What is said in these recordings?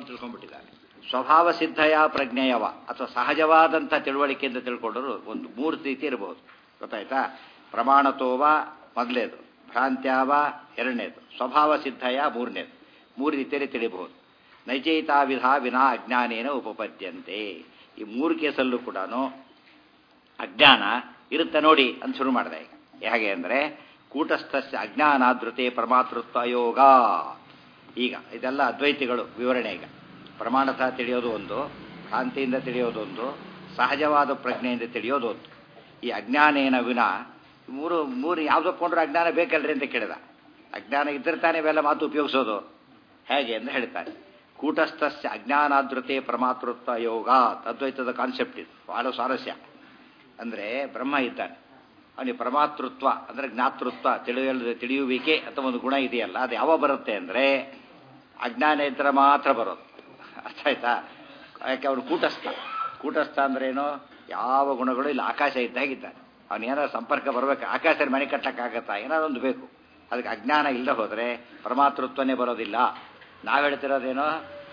ಅಂತ ತಿಳ್ಕೊಂಡ್ಬಿಟ್ಟಿದ್ದಾನೆ ಸ್ವಭಾವ ಸಿದ್ಧಯ ಪ್ರಜ್ಞೆಯವ ಅಥವಾ ಸಹಜವಾದಂಥ ತಿಳುವಳಿಕೆಯಿಂದ ತಿಳ್ಕೊಂಡರು ಒಂದು ಮೂರು ರೀತಿ ಇರಬಹುದು ಗೊತ್ತಾಯ್ತಾ ಪ್ರಮಾಣತೋವ ಮೊದಲೇದು ಭ್ರಾಂತ್ಯಾವ ಎರಡನೇದು ಸ್ವಭಾವ ಸಿದ್ಧಯ ಮೂರನೇದು ಮೂರು ರೀತಿಯಲ್ಲಿ ತಿಳಿಬಹುದು ನೈಚೈತಾ ವಿಧ ವಿನಾ ಅಜ್ಞಾನೇನ ಉಪಪದ್ಯಂತೆ ಈ ಮೂರು ಕೇಸಲ್ಲೂ ಕೂಡ ಅಜ್ಞಾನ ಇರುತ್ತೆ ನೋಡಿ ಅಂತ ಶುರು ಮಾಡಿದೆ ಈಗ ಹೇಗೆ ಅಂದರೆ ಕೂಟಸ್ಥಸ್ಯ ಅಜ್ಞಾನಾದೃತೆ ಪ್ರಮಾತೃತ್ವ ಯೋಗ ಈಗ ಇದೆಲ್ಲ ಅದ್ವೈತಿಗಳು ವಿವರಣೆ ಈಗ ಪ್ರಮಾಣತಃ ತಿಳಿಯೋದು ಒಂದು ಭ್ರಾಂತಿಯಿಂದ ತಿಳಿಯೋದು ಒಂದು ಸಹಜವಾದ ಪ್ರಜ್ಞೆಯಿಂದ ತಿಳಿಯೋದು ಒಂದು ಈ ಅಜ್ಞಾನೇನ ವಿನ ಮೂರು ಮೂರು ಯಾವ್ದು ಕೊಂಡ್ರೆ ಅಜ್ಞಾನ ಬೇಕಲ್ರಿ ಅಂತ ಕೇಳಿದ ಅಜ್ಞಾನ ಇದ್ರೆ ತಾನೇ ಇವೆಲ್ಲ ಮಾತು ಉಪಯೋಗಿಸೋದು ಹೇಗೆ ಅಂತ ಹೇಳ್ತಾರೆ ಕೂಟಸ್ಥಸ್ಯ ಅಜ್ಞಾನಾದೃತೆ ಪ್ರಮಾತೃತ್ವ ಯೋಗ ಅದ್ವೈತದ ಕಾನ್ಸೆಪ್ಟ್ ಇದು ಬಹಳ ಸ್ವಾರಸ್ಯ ಅಂದರೆ ಬ್ರಹ್ಮ ಇದ್ದಾನೆ ಅವನಿಗೆ ಪ್ರಮಾತೃತ್ವ ಅಂದರೆ ಜ್ಞಾತೃತ್ವ ತಿಳಿಯಲು ತಿಳಿಯುವಿಕೆ ಅಥವಾ ಒಂದು ಗುಣ ಇದೆಯಲ್ಲ ಅದು ಯಾವಾಗ ಬರುತ್ತೆ ಅಂದರೆ ಅಜ್ಞಾನ ಇದ್ದರೆ ಮಾತ್ರ ಬರೋದು ಅರ್ಥ ಆಯ್ತಾ ಯಾಕೆ ಅವನು ಕೂಟಸ್ಥ ಕೂಟಸ್ಥ ಅಂದ್ರೇನು ಯಾವ ಗುಣಗಳು ಇಲ್ಲ ಆಕಾಶ ಇದ್ದಾಗಿದ್ದಾನೆ ಅವನು ಏನಾದ್ರು ಸಂಪರ್ಕ ಬರಬೇಕು ಆಕಾಶ ಮನೆ ಕಟ್ಟಕ್ಕಾಗತ್ತಾ ಏನಾದ್ರು ಒಂದು ಬೇಕು ಅದಕ್ಕೆ ಅಜ್ಞಾನ ಇಲ್ಲದೆ ಹೋದರೆ ಪ್ರಮಾತೃತ್ವನೇ ಬರೋದಿಲ್ಲ ನಾವು ಹೇಳ್ತಿರೋದೇನೋ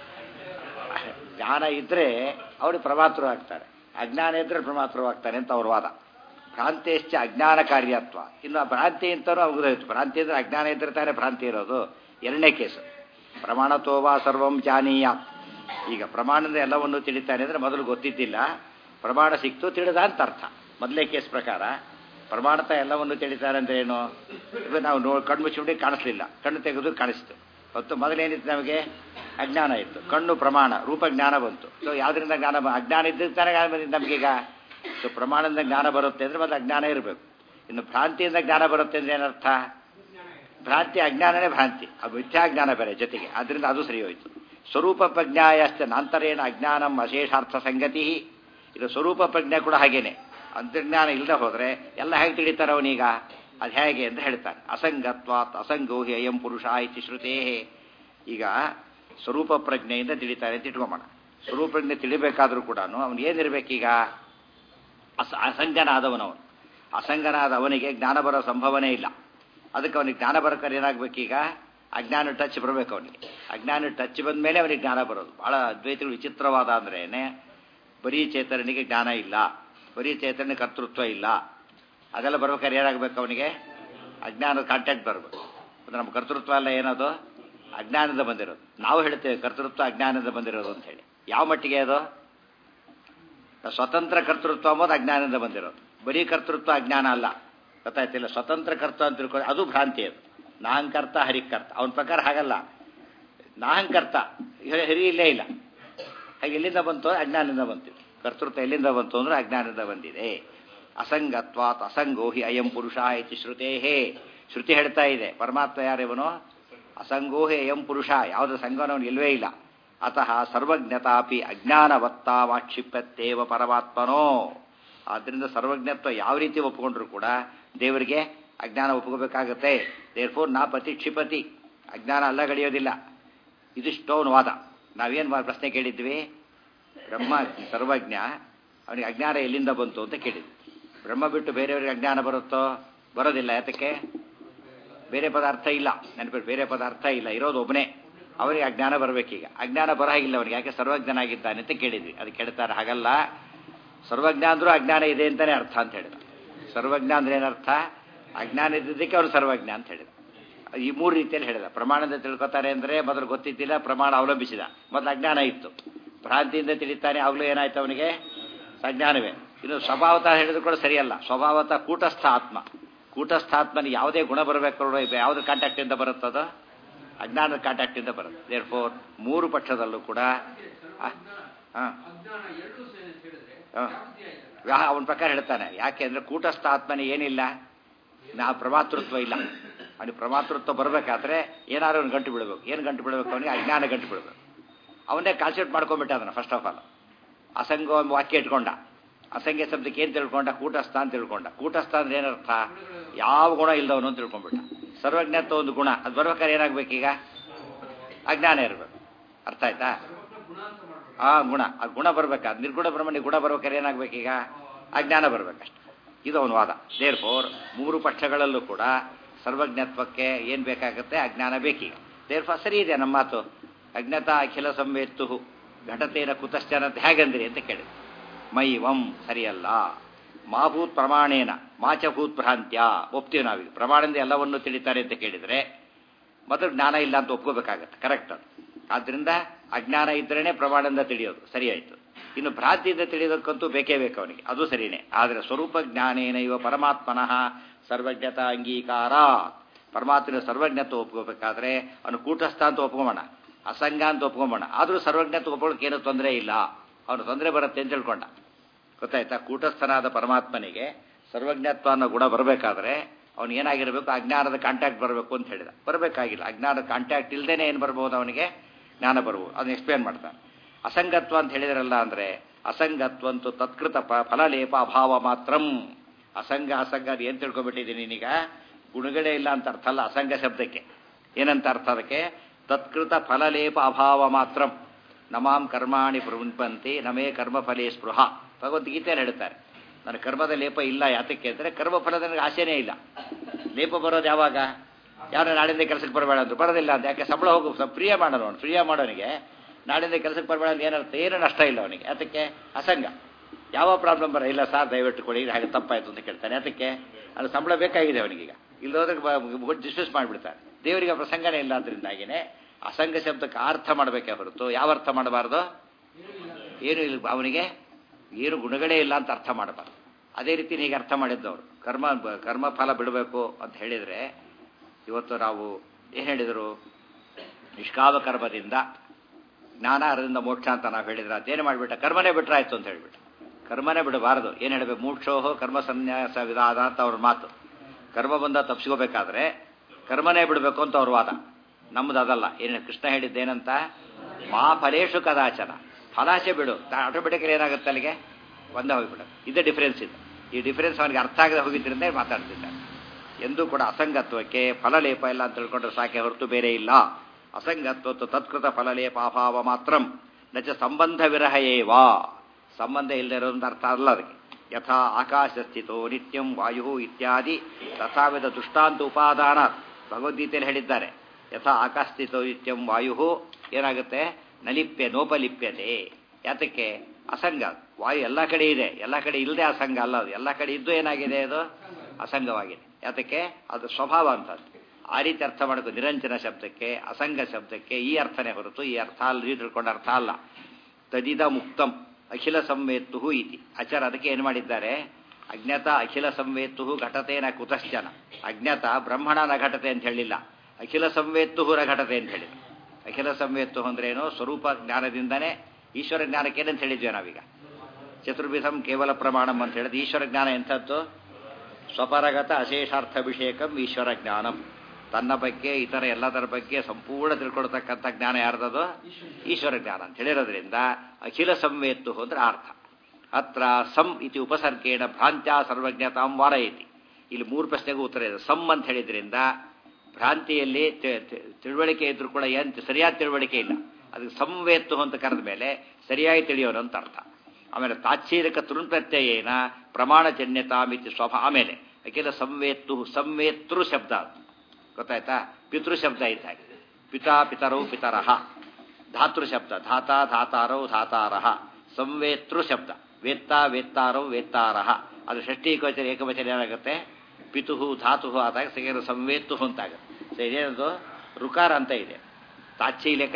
ಜ್ಞಾನ ಇದ್ದರೆ ಅವನು ಪ್ರಮಾತೃ ಆಗ್ತಾರೆ ಅಜ್ಞಾನ ಇದ್ದರೆ ಪ್ರಮಾತೃವಾಗ್ತಾನೆ ಅಂತ ಅವ್ರ ವಾದ ಭ್ರಾಂತಿಯಶ್ಚ ಅಜ್ಞಾನ ಕಾರ್ಯತ್ವ ಇನ್ನು ಭ್ರಾಂತಿ ಅಂತಲೂ ಮುಗಿದೋಯ್ತು ಭ್ರಾಂತಿ ಅಂದರೆ ಅಜ್ಞಾನ ಇದ್ರೆ ತಾನೇ ಭ್ರಾಂತಿ ಇರೋದು ಎರಡನೇ ಕೇಸು ಪ್ರಮಾಣತೋವಾ ಸರ್ವಂ ಜಾನೀಯ ಈಗ ಪ್ರಮಾಣದ ಎಲ್ಲವನ್ನು ತಿಳಿತಾನೆ ಅಂದರೆ ಮೊದಲು ಗೊತ್ತಿದ್ದಿಲ್ಲ ಪ್ರಮಾಣ ಸಿಕ್ತು ತಿಳಿದ ಅಂತ ಅರ್ಥ ಮೊದಲೇ ಕೇಸ್ ಪ್ರಕಾರ ಪ್ರಮಾಣತ ಎಲ್ಲವನ್ನು ತಿಳಿತಾರೆ ಅಂದ್ರೆ ಏನು ಇವಾಗ ನಾವು ನೋ ಕಣ್ಣು ಮುಚ್ಚಿಬಿಟ್ಟು ಕಾಣಿಸ್ಲಿಲ್ಲ ಕಣ್ಣು ತೆಗೆದು ಕಾಣಿಸ್ತು ಮತ್ತು ಮೊದಲೇನಿತ್ತು ನಮಗೆ ಅಜ್ಞಾನ ಇತ್ತು ಕಣ್ಣು ಪ್ರಮಾಣ ರೂಪ ಜ್ಞಾನ ಬಂತು ಸೊ ಯಾವುದರಿಂದ ಜ್ಞಾನ ಬ- ಅಜ್ಞಾನ ಇದ್ದರೆ ತಾನೇ ಜ್ಞಾನ ಬಂದಿದ್ದು ನಮಗೀಗ ಸೊ ಪ್ರಮಾಣದಿಂದ ಜ್ಞಾನ ಬರುತ್ತೆ ಅಂದರೆ ಮೊದಲು ಅಜ್ಞಾನ ಇರಬೇಕು ಇನ್ನು ಭ್ರಾಂತಿಯಿಂದ ಜ್ಞಾನ ಬರುತ್ತೆ ಅಂದ್ರೆ ಏನರ್ಥ ಭ್ರಾಂತಿ ಅಜ್ಞಾನನೇ ಭ್ರಾಂತಿ ಅದು ಮಿಥ್ಯಾಜ್ಞಾನ ಬೇರೆ ಜೊತೆಗೆ ಅದರಿಂದ ಅದು ಸರಿ ಹೋಯಿತು ಸ್ವರೂಪ ಪ್ರಜ್ಞಾಯಶ್ಚ ನಾಂತರೇಣ ಅಜ್ಞಾನಂ ಅಶೇಷಾರ್ಥ ಸಂಗತಿ ಇದು ಸ್ವರೂಪ ಪ್ರಜ್ಞೆ ಕೂಡ ಹಾಗೇನೆ ಅಂತರ್ಜ್ಞಾನ ಇಲ್ಲದೆ ಹೋದರೆ ಎಲ್ಲ ಹೇಗೆ ತಿಳಿತಾರೆ ಅವನೀಗ ಅದು ಹೇಗೆ ಅಂತ ಹೇಳ್ತಾನೆ ಅಸಂಗತ್ವಾತ್ ಅಸಂಗೋಹಿ ಅಯಂ ಪುರುಷ ಇತಿ ಶ್ರುತೇ ಈಗ ಸ್ವರೂಪ ಪ್ರಜ್ಞೆಯಿಂದ ತಿಳಿತಾರೆ ಅಂತ ಇಟ್ಕೊಂಬೋಣ ಸ್ವರೂಪ ಪ್ರಜ್ಞೆ ತಿಳಿಬೇಕಾದ್ರೂ ಕೂಡ ಅವನು ಏನಿರ್ಬೇಕೀಗ ಅಸ ಅಸಂಗನಾದವನವನು ಅಸಂಗನಾದ ಅವನಿಗೆ ಜ್ಞಾನ ಬರೋ ಸಂಭವನೇ ಇಲ್ಲ ಅದಕ್ಕೆ ಅವನಿಗೆ ಜ್ಞಾನ ಬರಕರ್ ಏನಾಗಬೇಕೀಗ ಅಜ್ಞಾನ ಟಚ್ ಬರಬೇಕು ಅವನಿಗೆ ಅಜ್ಞಾನ ಟಚ್ ಬಂದ ಮೇಲೆ ಅವನಿಗೆ ಜ್ಞಾನ ಬರೋದು ಬಹಳ ಅದ್ವೈತಗಳು ವಿಚಿತ್ರವಾದ ಅಂದ್ರೇನೆ ಬರೀ ಚೇತನಿಗೆ ಜ್ಞಾನ ಇಲ್ಲ ಬರೀ ಚೇತನ ಕರ್ತೃತ್ವ ಇಲ್ಲ ಅದೆಲ್ಲ ಬರ್ಬೇಕಾದ್ರೆ ಏನಾಗಬೇಕು ಅವನಿಗೆ ಅಜ್ಞಾನದ ಕಾಂಟ್ಯಾಕ್ಟ್ ಬರಬೇಕು ಅದು ನಮ್ಮ ಕರ್ತೃತ್ವ ಎಲ್ಲ ಏನದು ಅಜ್ಞಾನದಿಂದ ಬಂದಿರೋದು ನಾವು ಹೇಳ್ತೇವೆ ಕರ್ತೃತ್ವ ಅಜ್ಞಾನದಿಂದ ಬಂದಿರೋದು ಅಂತ ಹೇಳಿ ಯಾವ ಮಟ್ಟಿಗೆ ಅದು ಸ್ವತಂತ್ರ ಕರ್ತೃತ್ವ ಅಂಬೋದು ಅಜ್ಞಾನದಿಂದ ಬಂದಿರೋದು ಬರೀ ಕರ್ತೃತ್ವ ಅಜ್ಞಾನ ಅಲ್ಲ ಗೊತ್ತಾಯ್ತಿಲ್ಲ ಸ್ವತಂತ್ರ ಕರ್ತೃ ಅಂತ ತಿಳ್ಕೊಂಡು ಅದು ಭ್ರಾಂತಿ ಅದು ನಾಹಂಕರ್ತ ಹರಿಕರ್ತ ಅವನ ಪ್ರಕಾರ ಹಾಗಲ್ಲ ನಾಹಂಕರ್ತ ಹರಿ- ಹರಿ ಇಲ್ಲೇ ಇಲ್ಲ ಹಾಗೆ ಎಲ್ಲಿಂದ ಬಂತು ಅಜ್ಞಾನದಿಂದ ಬಂತು ಕರ್ತೃತ್ವ ಎಲ್ಲಿಂದ ಬಂತು ಅಂದ್ರೆ ಅಜ್ಞಾನದಿಂದ ಬಂದಿದೆ ಅಸಂಗತ್ವಾತ್ ಅಸಂಗೋಹಿ ಅಯಂ ಪುರುಷ ಇತಿ ಶ್ರುತೇಹೇ ಶ್ರುತಿ ಹೇಳ್ತಾ ಇದೆ ಪರಮಾತ್ಮ ಯಾರೇವನು ಅಸಂಗೋಹಿ ಅಯಂ ಪುರುಷ ಯಾವುದೇ ಸಂಗನವನು ಇಲ್ವೇ ಇಲ್ಲ ಅತಃ ಸರ್ವಜ್ಞತಾಪಿ ಅಜ್ಞಾನವತ್ತಾವಾಕ್ಷಿಪ್ಯತ್ತೇವ ಪರಮಾತ್ಮನೋ ಆದ್ದರಿಂದ ಸರ್ವಜ್ಞತ್ವ ಯಾವ ರೀತಿ ಒಪ್ಪಿಕೊಂಡ್ರು ಕೂಡ ದೇವರಿಗೆ ಅಜ್ಞಾನ ಒಪ್ಕೋಬೇಕಾಗತ್ತೆ ದೇರ್ ಫೋರ್ ನಾ ಪತಿ ಕ್ಷಿಪತಿ ಅಜ್ಞಾನ ಅಲ್ಲ ಗಡಿಯೋದಿಲ್ಲ ಇದಿಷ್ಟು ಅವನ ವಾದ ನಾವೇನು ಪ್ರಶ್ನೆ ಕೇಳಿದ್ವಿ ಬ್ರಹ್ಮ ಸರ್ವಜ್ಞ ಅವನಿಗೆ ಅಜ್ಞಾನ ಎಲ್ಲಿಂದ ಬಂತು ಅಂತ ಕೇಳಿದ್ವಿ ಬ್ರಹ್ಮ ಬಿಟ್ಟು ಬೇರೆಯವರಿಗೆ ಅಜ್ಞಾನ ಬರುತ್ತೋ ಬರೋದಿಲ್ಲ ಯಾತಕ್ಕೆ ಬೇರೆ ಪದಾರ್ಥ ಇಲ್ಲ ನೆನಪಿಟ್ಟು ಬೇರೆ ಪದಾರ್ಥ ಇಲ್ಲ ಇರೋದು ಒಬ್ಬನೇ ಅವರಿಗೆ ಅಜ್ಞಾನ ಬರಬೇಕೀಗ ಅಜ್ಞಾನ ಬರಹಾಗಿಲ್ಲ ಅವನಿಗೆ ಯಾಕೆ ಸರ್ವಜ್ಞನಾಗಿದ್ದಾನೆ ಅಂತ ಕೇಳಿದ್ವಿ ಅದು ಕೇಳ್ತಾರೆ ಹಾಗಲ್ಲ ಸರ್ವಜ್ಞ ಅಂದ್ರೂ ಅಜ್ಞಾನ ಇದೆ ಅಂತಾನೆ ಅರ್ಥ ಅಂತ ಹೇಳಿದ ಸರ್ವಜ್ಞ ಅಂದ್ರೆ ಏನರ್ಥ ಅಜ್ಞಾನ ಇದ್ದಿದ್ದಕ್ಕೆ ಅವನು ಸರ್ವಜ್ಞ ಅಂತ ಹೇಳಿದ ಈ ಮೂರು ರೀತಿಯಲ್ಲಿ ಹೇಳಿದ ಪ್ರಮಾಣದಿಂದ ತಿಳ್ಕೊತಾರೆ ಅಂದರೆ ಮೊದಲು ಗೊತ್ತಿದ್ದಿಲ್ಲ ಪ್ರಮಾಣ ಅವಲಂಬಿಸಿದ ಮೊದಲು ಅಜ್ಞಾನ ಇತ್ತು ಭ್ರಾಂತಿಯಿಂದ ತಿಳಿತಾನೆ ಆಗಲೂ ಏನಾಯ್ತು ಅವನಿಗೆ ಅಜ್ಞಾನವೇ ಇನ್ನು ಸ್ವಭಾವತಃ ಹೇಳಿದ್ರು ಕೂಡ ಸರಿಯಲ್ಲ ಸ್ವಭಾವತಃ ಕೂಟಸ್ಥ ಆತ್ಮ ಕೂಟಸ್ಥ ಆತ್ಮನಿಗೆ ಯಾವುದೇ ಗುಣ ಬರಬೇಕು ಯಾವುದೇ ಕಾಂಟ್ಯಾಕ್ಟಿಂದ ಬರುತ್ತದೋ ಅಜ್ಞಾನದ ಕಾಂಟ್ಯಾಕ್ಟಿಂದ ಬರುತ್ತೆ ದೇರ್ ಫೋರ್ ಮೂರು ಪಕ್ಷದಲ್ಲೂ ಕೂಡ ಹಾಂ ಅವನ ಪ್ರಕಾರ ಹೇಳ್ತಾನೆ ಯಾಕೆ ಅಂದ್ರೆ ಕೂಟಸ್ಥ ಆತ್ಮನ ಏನಿಲ್ಲ ನಾ ಪ್ರಮಾತೃತ್ವ ಇಲ್ಲ ಅವನಿಗೆ ಪ್ರಮಾತೃತ್ವ ಬರಬೇಕಾದ್ರೆ ಏನಾದ್ರು ಅವ್ನು ಗಂಟು ಬಿಡಬೇಕು ಏನು ಗಂಟು ಬಿಡಬೇಕು ಅವನಿಗೆ ಅಜ್ಞಾನ ಗಂಟು ಬಿಡಬೇಕು ಅವನ್ನೇ ಕಾನ್ಸೆಪ್ಟ್ ಮಾಡ್ಕೊಂಡ್ಬಿಟ್ಟ ಅದನ್ನ ಫಸ್ಟ್ ಆಫ್ ಆಲ್ ಅಸಂಗ ಎಂಬ ವಾಕ್ಯ ಇಟ್ಕೊಂಡ ಅಸಂಖ್ಯ ಶಬ್ದಕ್ಕೆ ಏನು ತಿಳ್ಕೊಂಡ ಕೂಟಸ್ಥ ಅಂತ ತಿಳ್ಕೊಂಡ ಕೂಟಸ್ಥ ಅಂದ್ರೆ ಏನರ್ಥ ಯಾವ ಗುಣ ಇಲ್ದವನು ಅಂತ ತಿಳ್ಕೊಂಡ್ಬಿಟ್ಟ ಸರ್ವಜ್ಞತ್ವ ಒಂದು ಗುಣ ಅದು ಬರ್ಬೇಕಾದ್ರೆ ಏನಾಗ್ಬೇಕೀಗ ಅಜ್ಞಾನ ಇರಬೇಕು ಅರ್ಥ ಆಯ್ತಾ ಆ ಗುಣ ಆ ಗುಣ ಬರ್ಬೇಕಾ ನಿರ್ಗುಣ ಬ್ರಹ್ಮಣ್ಯ ಗುಣ ಬರ್ಬೇಕಾದ್ರೆ ಏನಾಗ್ಬೇಕೀಗ ಅಜ್ಞಾನ ಬರ್ಬೇಕಷ್ಟೆ ಇದು ಅವನ ವಾದ ದೇರ್ ಫೋರ್ ಮೂರು ಪಕ್ಷಗಳಲ್ಲೂ ಕೂಡ ಸರ್ವಜ್ಞತ್ವಕ್ಕೆ ಏನು ಬೇಕಾಗುತ್ತೆ ಅಜ್ಞಾನ ಬೇಕೀಗ ದೇರ್ ಫೋರ್ ಸರಿ ಇದೆ ನಮ್ಮ ಮಾತು ಅಜ್ಞತಾ ಅಖಿಲ ಸಂವೇತ್ತು ಘಟತೇನ ಕುತಶ್ಚನ ಅಂತ ಹೇಗಂದ್ರಿ ಅಂತ ಕೇಳಿ ಮೈ ವಂ ಸರಿಯಲ್ಲ ಮಾಭೂತ್ ಪ್ರಮಾಣೇನ ಮಾಚಭೂತ್ ಭ್ರಾಂತ್ಯ ಒಪ್ತೀವಿ ನಾವೀಗ ಪ್ರಮಾಣದಿಂದ ಎಲ್ಲವನ್ನೂ ತಿಳಿತಾರೆ ಅಂತ ಕೇಳಿದರೆ ಮೊದಲು ಜ್ಞಾನ ಇಲ್ಲ ಅಂತ ಒಪ್ಕೋಬೇಕಾಗತ್ತೆ ಕರೆಕ್ಟ್ ಅದು ಆದ್ರಿಂದ ಅಜ್ಞಾನ ಇದ್ರೇನೆ ಪ್ರಮಾಣದಿಂದ ತಿಳಿಯೋದು ಸರಿ ಆಯ್ತು ಇನ್ನು ಭ್ರಾಂತಿಯಿಂದ ತಿಳಿಯೋದಕ್ಕಂತೂ ಬೇಕೇ ಬೇಕು ಅವನಿಗೆ ಅದು ಸರಿನೇ ಆದರೆ ಸ್ವರೂಪ ಜ್ಞಾನೇನ ಇವ ಪರಮಾತ್ಮನಃ ಸರ್ವಜ್ಞತಾ ಅಂಗೀಕಾರ ಪರಮಾತ್ಮನ ಸರ್ವಜ್ಞತೆ ಒಪ್ಕೋಬೇಕಾದ್ರೆ ಅವನು ಕೂಟಸ್ಥ ಅಂತ ಒಪ್ಕೊಂಬೋಣ ಅಸಂಗ ಅಂತ ಒಪ್ಕೊಂಬೋಣ ಆದರೂ ಸರ್ವಜ್ಞತೆ ಒಪ್ಕೊಳ್ಳೋಕೆ ಏನೂ ತೊಂದರೆ ಇಲ್ಲ ಅವನು ತೊಂದರೆ ಬರುತ್ತೆ ಅಂತ ತಿಳ್ಕೊಂಡ ಗೊತ್ತಾಯ್ತಾ ಕೂಟಸ್ಥನಾದ ಪರಮಾತ್ಮನಿಗೆ ಸರ್ವಜ್ಞತ್ವ ಅನ್ನೋ ಗುಣ ಬರಬೇಕಾದ್ರೆ ಅವನು ಏನಾಗಿರಬೇಕು ಅಜ್ಞಾನದ ಕಾಂಟ್ಯಾಕ್ಟ್ ಬರಬೇಕು ಅಂತ ಹೇಳಿದ ಬರಬೇಕಾಗಿಲ್ಲ ಅಜ್ಞಾನದ ಕಾಂಟ್ಯಾಕ್ಟ್ ಇಲ್ಲದೇನೆ ಏನು ಬರ್ಬೋದು ಅವನಿಗೆ ಜ್ಞಾನ ಬರ್ಬೋದು ಅದನ್ನ ಎಕ್ಸ್ಪ್ಲೇನ್ ಮಾಡ್ತಾನೆ ಅಸಂಗತ್ವ ಅಂತ ಹೇಳಿದ್ರಲ್ಲ ಅಂದರೆ ಅಸಂಗತ್ವಂತೂ ತತ್ಕೃತ ಪ ಫಲಲೇಪ ಅಭಾವ ಮಾತ್ರಂ ಅಸಂಗ ಅಸಂಗ ಅದು ಏನು ತಿಳ್ಕೊಬಿಟ್ಟಿದ್ದೀನಿ ನೀನೀಗ ಗುಣಗಳೇ ಇಲ್ಲ ಅಂತ ಅರ್ಥ ಅಲ್ಲ ಅಸಂಗ ಶಬ್ದಕ್ಕೆ ಏನಂತ ಅರ್ಥ ಅದಕ್ಕೆ ತತ್ಕೃತ ಫಲಲೇಪ ಅಭಾವ ಮಾತ್ರಂ ನಮಾಂ ಕರ್ಮಾಣಿ ಪ್ರವೃಂಪಂತಿ ನಮೇ ಕರ್ಮಫಲೇ ಸ್ಪೃಹ ಭಗವದ್ಗೀತೆಯಲ್ಲಿ ಹೇಳ್ತಾರೆ ನನ್ನ ಕರ್ಮದ ಲೇಪ ಇಲ್ಲ ಯಾತಕ್ಕೆ ಅಂದರೆ ಕರ್ಮಫಲದ ನನಗೆ ಆಸೆನೇ ಇಲ್ಲ ಲೇಪ ಬರೋದು ಯಾವಾಗ ಯಾರು ನಾಳಿಂದ ಕೆಲಸಕ್ಕೆ ಬರಬೇಡ ಅಂದ್ರು ಬರೋದಿಲ್ಲ ಅಂತ ಯಾಕೆ ಸಂಬಳ ಹೋಗು ಫ್ರೀಯ ಮಾಡೋನು ಅವನು ಫ್ರೀಯ ಮಾಡೋನಿಗೆ ನಾಳಿಂದ ಕೆಲಸಕ್ಕೆ ಬರಬೇಡ ಅಂತ ಏನರ್ಥ ಏನು ನಷ್ಟ ಇಲ್ಲ ಅವನಿಗೆ ಯಾತಕ್ಕೆ ಅಸಂಗ ಯಾವ ಪ್ರಾಬ್ಲಮ್ ಬರ ಇಲ್ಲ ಸರ್ ದಯವಿಟ್ಟು ಕೊಡಿ ಇದು ಹಾಗೆ ತಪ್ಪಾಯ್ತು ಅಂತ ಕೇಳ್ತಾನೆ ಯಾತಕ್ಕೆ ಅದು ಸಂಬಳ ಬೇಕಾಗಿದೆ ಅವನಿಗೀಗ ಇಲ್ಲೋದ್ರೆ ಡಿಸ್ಮಿಸ್ ಮಾಡಿಬಿಡ್ತಾರೆ ದೇವರಿಗೆ ಆ ಪ್ರಸಂಗನೇ ಇಲ್ಲ ಅದರಿಂದಾಗಿನೇ ಅಸಂಗ ಶಬ್ದಕ್ಕೆ ಅರ್ಥ ಮಾಡಬೇಕೇ ಹೊರತು ಯಾವ ಅರ್ಥ ಮಾಡಬಾರ್ದು ಏನು ಇಲ್ಲ ಅವನಿಗೆ ಏನು ಗುಣಗಳೇ ಇಲ್ಲ ಅಂತ ಅರ್ಥ ಮಾಡಬಾರ್ದು ಅದೇ ರೀತಿ ಹೀಗೆ ಅರ್ಥ ಮಾಡಿದ್ದವರು ಕರ್ಮ ಕರ್ಮ ಫಲ ಬಿಡಬೇಕು ಅಂತ ಹೇಳಿದರೆ ಇವತ್ತು ನಾವು ಏನು ಹೇಳಿದರು ನಿಷ್ಕಾಮ ಕರ್ಮದಿಂದ ಜ್ಞಾನ ಅರದಿಂದ ಮೋಕ್ಷ ಅಂತ ನಾವು ಹೇಳಿದ್ರೆ ಅದೇನು ಮಾಡಿಬಿಟ್ಟ ಕರ್ಮನೇ ಬಿಟ್ರಾಯ್ತು ಅಂತ ಹೇಳಿಬಿಟ್ಟ ಕರ್ಮನೇ ಬಿಡಬಾರದು ಏನು ಹೇಳಬೇಕು ಮೋಕ್ಷೋಹೋ ಕರ್ಮ ಸನ್ಯಾಸ ವಿಧಾನ ಅಂತ ಅವ್ರ ಮಾತು ಕರ್ಮ ಬಂದ ತಪ್ಪಿಸ್ಕೋಬೇಕಾದ್ರೆ ಕರ್ಮನೇ ಬಿಡಬೇಕು ಅಂತ ಅವ್ರ ವಾದ ನಮ್ಮದು ಅದಲ್ಲ ಏನು ಕೃಷ್ಣ ಹೇಳಿದ್ದೇನಂತ ಮಾ ಫಲೇಶು ಕದಾಚನ ಫಲಾಶೆ ಬಿಡು ಆಟೋಮೆಟಿಕಲಿ ಏನಾಗುತ್ತೆ ಅಲ್ಲಿಗೆ ಒಂದೇ ಹೋಗಿಬಿಡು ಇದೇ ಡಿಫರೆನ್ಸ್ ಇದು ಈ ಡಿಫರೆನ್ಸ್ ಅವನಿಗೆ ಅರ್ಥ ಆಗದೆ ಹೋಗಿದ್ದರಿಂದ ಮಾತಾಡ್ತಿದ್ದಾನೆ ಎಂದೂ ಕೂಡ ಅಸಂಗತ್ವಕ್ಕೆ ಫಲಲೇಪ ಇಲ್ಲ ಅಂತ ತಿಳ್ಕೊಂಡ್ರೆ ಸಾಕೆ ಹೊರತು ಬೇರೆ ಇಲ್ಲ ಅಸಂಗತ್ವತ್ತು ತತ್ಕೃತ ಫಲಲೇಪ ಅಭಾವ ಮಾತ್ರಂ ನಚ ಸಂಬಂಧ ವಿರಹ ಏವಾ ಸಂಬಂಧ ಇಲ್ಲದೆ ಇರೋದಂತ ಅರ್ಥ ಅಲ್ಲ ಅದಕ್ಕೆ ಯಥಾ ಆಕಾಶ ಸ್ಥಿತೋ ನಿತ್ಯಂ ವಾಯು ಇತ್ಯಾದಿ ತಥಾವಿಧ ದೃಷ್ಟಾಂತ ಉಪಾದಾನ ಭಗವದ್ಗೀತೆಯಲ್ಲಿ ಹೇಳಿದ್ದಾರೆ ಯಥಾ ಆಕಾಶ ಸ್ಥಿತೋ ನಿತ್ಯಂ ವಾಯು ಏನಾಗುತ್ತೆ ನಲಿಪ್ಯ ನೋಪಲಿಪ್ಯತೆ ಯಾತಕ್ಕೆ ಅಸಂಗ ವಾಯು ಎಲ್ಲ ಕಡೆ ಇದೆ ಎಲ್ಲ ಕಡೆ ಇಲ್ಲದೆ ಅಸಂಗ ಅಲ್ಲ ಅದು ಎಲ್ಲ ಕಡೆ ಇದ್ದು ಏನಾಗಿದೆ ಅದು ಅಸಂಗವಾಗಿದೆ ಯಾತಕ್ಕೆ ಅದು ಸ್ವಭಾವ ಅಂತದ್ದು ಆ ರೀತಿ ಅರ್ಥ ಮಾಡಬೇಕು ನಿರಂಜನ ಶಬ್ದಕ್ಕೆ ಅಸಂಗ ಶಬ್ದಕ್ಕೆ ಈ ಅರ್ಥನೇ ಹೊರತು ಈ ಅರ್ಥ ಅಲ್ಲಿ ತಿಳ್ಕೊಂಡ ಅರ್ಥ ಅಲ್ಲ ತದಿದ ಮುಕ್ತಂ ಅಖಿಲ ಸಂವೇತ್ತು ಇತಿ ಆಚಾರ ಅದಕ್ಕೆ ಏನು ಮಾಡಿದ್ದಾರೆ ಅಜ್ಞಾತ ಅಖಿಲ ಸಂವೇತ್ತು ಘಟತೇನ ಕುತಶ್ಚನ ಅಜ್ಞಾತ ಬ್ರಹ್ಮಣನ ಘಟತೆ ಅಂತ ಹೇಳಿಲ್ಲ ಅಖಿಲ ಸಂವೇತ್ತು ನ ಘಟತೆ ಅಂತ ಹೇಳಿಲ್ಲ ಅಖಿಲ ಸಂವೇತ್ತು ಅಂದ್ರೇನು ಸ್ವರೂಪ ಜ್ಞಾನದಿಂದನೇ ಈಶ್ವರ ಜ್ಞಾನಕ್ಕೆ ಏನಂತ ಹೇಳಿದ್ವಿ ನಾವೀಗ ಚತುರ್ವಿಧಂ ಕೇವಲ ಪ್ರಮಾಣಂ ಅಂತ ಹೇಳಿದ ಈಶ್ವರ ಜ್ಞಾನ ಎಂಥದ್ದು ಸ್ವಪರಗತ ಅಶೇಷಾರ್ಥಾಭಿಷೇಕಂ ಈಶ್ವರ ಜ್ಞಾನಂ ತನ್ನ ಬಗ್ಗೆ ಇತರ ಎಲ್ಲದರ ಬಗ್ಗೆ ಸಂಪೂರ್ಣ ತಿಳ್ಕೊಳ್ತಕ್ಕಂಥ ಜ್ಞಾನ ಯಾರ್ದದು ಈಶ್ವರ ಜ್ಞಾನ ಅಂತ ಹೇಳಿರೋದ್ರಿಂದ ಅಖಿಲ ಸಂವೇತ್ತು ಅಂದ್ರೆ ಅರ್ಥ ಅತ್ರ ಸಂ ಇತಿ ಉಪಸರ್ಗೇಣ ಭ್ರಾಂತ್ಯ ಸರ್ವಜ್ಞತಾಂ ವಾರಯತಿ ಇಲ್ಲಿ ಮೂರು ಪ್ರಶ್ನೆಗೂ ಉತ್ತರ ಇದೆ ಸಮ್ ಅಂತ ಹೇಳಿದ್ರಿಂದ ಭ್ರಾಂತಿಯಲ್ಲಿ ತಿಳುವಳಿಕೆ ಇದ್ರೂ ಕೂಡ ಏನು ಸರಿಯಾದ ತಿಳುವಳಿಕೆ ಇಲ್ಲ ಅದಕ್ಕೆ ಸಂವೇತ್ತು ಅಂತ ಕರೆದ ಮೇಲೆ ಸರಿಯಾಗಿ ತಿಳಿಯೋನು ಅಂತ ಅರ್ಥ ಆಮೇಲೆ ತಾಚ್ಛೀರಕ ತೃಣ್ಪ್ರತ್ಯಯೇನ ಪ್ರಮಾಣಜನ್ಯತಾಮಿತಿ ಸ್ವಭ ಆಮೇಲೆ ಅಖಿಲ ಸಂವೇತ್ತು ಸಂವೇತೃ ಶಬ್ದ ಅದು ಗೊತ್ತಾಯ್ತಾ ಪಿತೃ ಶಬ್ದ ಇದ್ದ ಪಿತಾ ಪಿತರೌ ಪಿತರಹ ಧಾತೃ ಶಬ್ದ ಧಾತಾ ಧಾತಾರೌ ಧಾತಾರಹ ಸಂವೇತೃ ಶಬ್ದ ವೇತ್ತ ವೇತ್ತಾರೌ ವೇತ್ತಾರಹ ಅದು ಷಷ್ಠಿ ಏಕವಚನ ಏಕವಚನ ಏನಾಗುತ್ತೆ ಪಿತುಹು ಧಾತುಹು ಆದಾಗ ಸಗೇನು ಸಂವೇತ್ತು ಅಂತಾಗುತ್ತೆ ಸೊ ಇದೇನದು ರುಕಾರ ಅಂತ ಇದೆ ತಾಚ್ಛೀಲಕ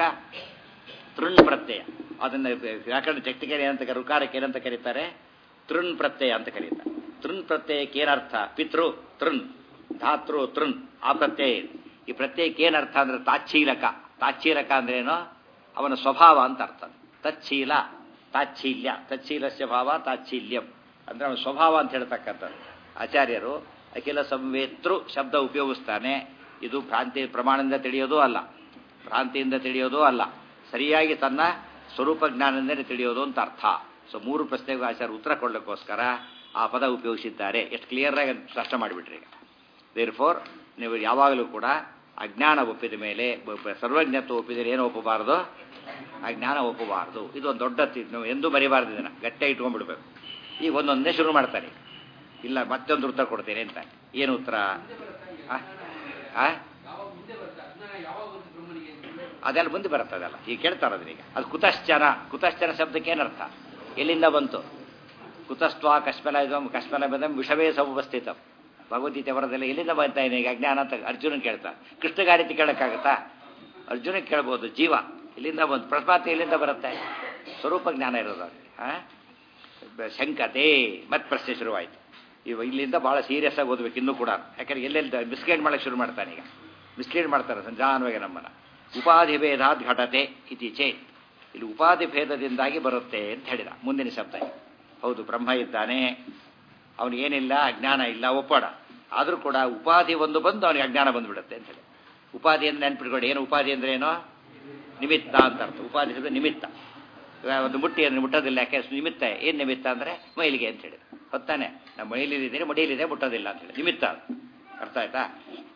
ತೃಣ್ ಪ್ರತ್ಯಯ ಅದನ್ನು ವ್ಯಾಕರಣ ಟೆಕ್ನಿಕಲ್ ಏನಂತ ರುಕಾರಕ್ಕೆ ಏನಂತ ಕರೀತಾರೆ ತೃಣ್ ಪ್ರತ್ಯಯ ಅಂತ ಕರೀತಾರೆ ತೃಣ್ ಪ್ರತ್ಯಯಕ್ಕೆ ಏನರ್ಥ ಪಿತೃ ತೃಣ್ ಧಾತೃ ತೃಣ್ ಆ ಪ್ರತ್ಯಯ ಇದೆ ಈ ಪ್ರತ್ಯಯಕ್ಕೆ ಏನರ್ಥ ಅಂದ್ರೆ ತಾಚ್ಛೀಲಕ ತಾಚ್ಛೀಲಕ ಅಂದ್ರೇನು ಅವನ ಸ್ವಭಾವ ಅಂತ ಅರ್ಥ ತಚ್ಛೀಲ ತಾಚ್ಛೀಲ್ಯ ತಚ್ಛೀಲಸ್ಯ ಭಾವ ತಾಚ್ಛೀಲ್ಯಂ ಅಂದ್ರೆ ಅವನ ಸ್ವಭಾವ ಅಂತ ಹೇಳ್ತಕ್ಕಂಥದ್ದು ಆಚಾರ್ಯರು ಅಖಿಲ ಸಂವೇತೃ ಶಬ್ದ ಉಪಯೋಗಿಸ್ತಾನೆ ಇದು ಭ್ರಾಂತಿ ಪ್ರಮಾಣದಿಂದ ತಿಳಿಯೋದೂ ಅಲ್ಲ ಭ್ರಾಂತಿಯಿಂದ ತಿಳಿಯೋದೂ ಅಲ್ಲ ಸರಿಯಾಗಿ ತನ್ನ ಸ್ವರೂಪ ಜ್ಞಾನದಿಂದಲೇ ತಿಳಿಯೋದು ಅಂತ ಅರ್ಥ ಸೊ ಮೂರು ಪ್ರಶ್ನೆಗೂ ಆಚಾರ್ಯ ಉತ್ತರ ಕೊಡಲಿಕ್ಕೋಸ್ಕರ ಆ ಪದ ಉಪಯೋಗಿಸಿದ್ದಾರೆ ಎಷ್ಟು ಕ್ಲಿಯರ್ ಆಗಿ ಸ್ಪಷ್ಟ ಮಾಡಿಬಿಟ್ರಿ ಈಗ ದೇರ್ ಫೋರ್ ನೀವು ಯಾವಾಗಲೂ ಕೂಡ ಅಜ್ಞಾನ ಒಪ್ಪಿದ ಮೇಲೆ ಸರ್ವಜ್ಞತ್ವ ಒಪ್ಪಿದರೆ ಏನು ಒಪ್ಪಬಾರದು ಅಜ್ಞಾನ ಒಪ್ಪಬಾರದು ಇದು ಒಂದು ದೊಡ್ಡ ನೀವು ಎಂದೂ ಬರೀಬಾರ್ದು ಇದನ್ನು ಗಟ್ಟಿಯಾಗಿ ಇಟ್ಕೊಂಡ್ಬಿಡ್ಬೇಕು ಈಗ ಒಂದೊಂದೇ ಶುರು ಮಾಡ್ತಾರೆ ಇಲ್ಲ ಮತ್ತೊಂದು ಉತ್ತರ ಕೊಡ್ತೇನೆ ಅಂತ ಏನು ಉತ್ತರ ಅದೆಲ್ಲ ಮುಂದೆ ಬರುತ್ತೆ ಅದೆಲ್ಲ ಈಗ ಕೇಳ್ತಾರೆ ಅದನ್ನೀಗ ಅದು ಕುತಶ್ಚನ ಕುತಶ್ಚನ ಶಬ್ದಕ್ಕೆ ಏನರ್ಥ ಎಲ್ಲಿಂದ ಬಂತು ಕುತಸ್ತ್ವ ಕಶ್ಮಲ ಇದಂ ಕಶ್ಮಲ ಬದಂ ವಿಷವೇ ಸಮುಪಸ್ಥಿತ ಭಗವದ್ಗೀತೆ ವರದಲ್ಲಿ ಎಲ್ಲಿಂದ ಬರ್ತಾ ಇದೆ ಈಗ ಅಜ್ಞಾನ ಅಂತ ಅರ್ಜುನನ್ ಕೇಳ್ತಾ ಕೃಷ್ಣಗ ಆ ರೀತಿ ಕೇಳಕ್ಕಾಗತ್ತಾ ಅರ್ಜುನಕ್ಕೆ ಕೇಳ್ಬೋದು ಜೀವ ಇಲ್ಲಿಂದ ಬಂತು ಪ್ರಸ್ಪಾತಿ ಎಲ್ಲಿಂದ ಬರುತ್ತೆ ಸ್ವರೂಪ ಜ್ಞಾನ ಇರೋದು ಅವ್ರಿಗೆ ಆ? ಬ- ಶಂಕತೆ ಮತ್ತೆ ಪ್ರಶ್ನೆ ಶುರುವಾಯಿತು ಇವ ಇಲ್ಲಿಂದ ಭಾಳ ಸೀರಿಯಸ್ ಆಗಿ ಓದ್ಬೇಕು ಇನ್ನೂ ಕೂಡ ಯಾಕಂದ್ರೆ ಎಲ್ಲೆಲ್ಲಿ ಮಿಸ್ಗೈಡ್ ಮಾಡಕ್ಕೆ ಶುರು ಮಾಡ್ತಾನೆ ಈಗ ಮಿಸ್ಗೈಡ್ ಮಾಡ್ತಾರೆ ನಿಧಾನವಾಗಿ ನಮ್ಮನ್ನ ಉಪಾಧಿ ಭೇದಾದ್ ಘಟತೆ ಇತಿ ಚೇತ್ ಇಲ್ಲಿ ಉಪಾಧಿ ಭೇದದಿಂದಾಗಿ ಬರುತ್ತೆ ಅಂತ ಹೇಳಿದ ಮುಂದಿನ ಶಬ್ದ ಇದು. ಹೌದು ಬ್ರಹ್ಮ ಇದ್ದಾನೆ ಅವನಿಗೇನಿಲ್ಲ ಅಜ್ಞಾನ ಇಲ್ಲ ಒಪ್ಪೋಣ ಆದರೂ ಕೂಡ ಉಪಾಧಿ ಒಂದು ಬಂದು ಅವನಿಗೆ ಅಜ್ಞಾನ ಬಂದ್ಬಿಡುತ್ತೆ ಅಂತ ಹೇಳಿ ಉಪಾಧಿ ಅಂದ್ರೆ ನೆನ್ಪಿಟ್ಕೊಳ್ಳಿ ಏನು ಉಪಾಧಿ ಅಂದ್ರೆ ಏನೋ ನಿಮಿತ್ತ ಅಂತ ಅರ್ಥ ಉಪಾಧಿ ಶಬ್ದ ನಿಮಿತ್ತ ಇವಾಗ ಒಂದು ಮುಟ್ಟಿ ಅಂದ್ರೆ ಮುಟ್ಟೋದಿಲ್ಲ ಯಾಕೆ ನಿಮಿತ್ತ ಏನು ನಿಮಿತ್ತ ಅಂದರೆ ಮೈಲಿಗೆ ಅಂತ ಹೇಳಿ ಹೊತ್ತಾನೆ ನಮ್ಮ ಮೈಲಿಲಿದ್ದೀನಿ ಮಡಿಯಲ್ಲಿದೆ ಮುಟ್ಟೋದಿಲ್ಲ ಅಂತ ಹೇಳಿ ನಿಮಿತ್ತ ಅದು. ಅರ್ಥ ಆಯ್ತಾ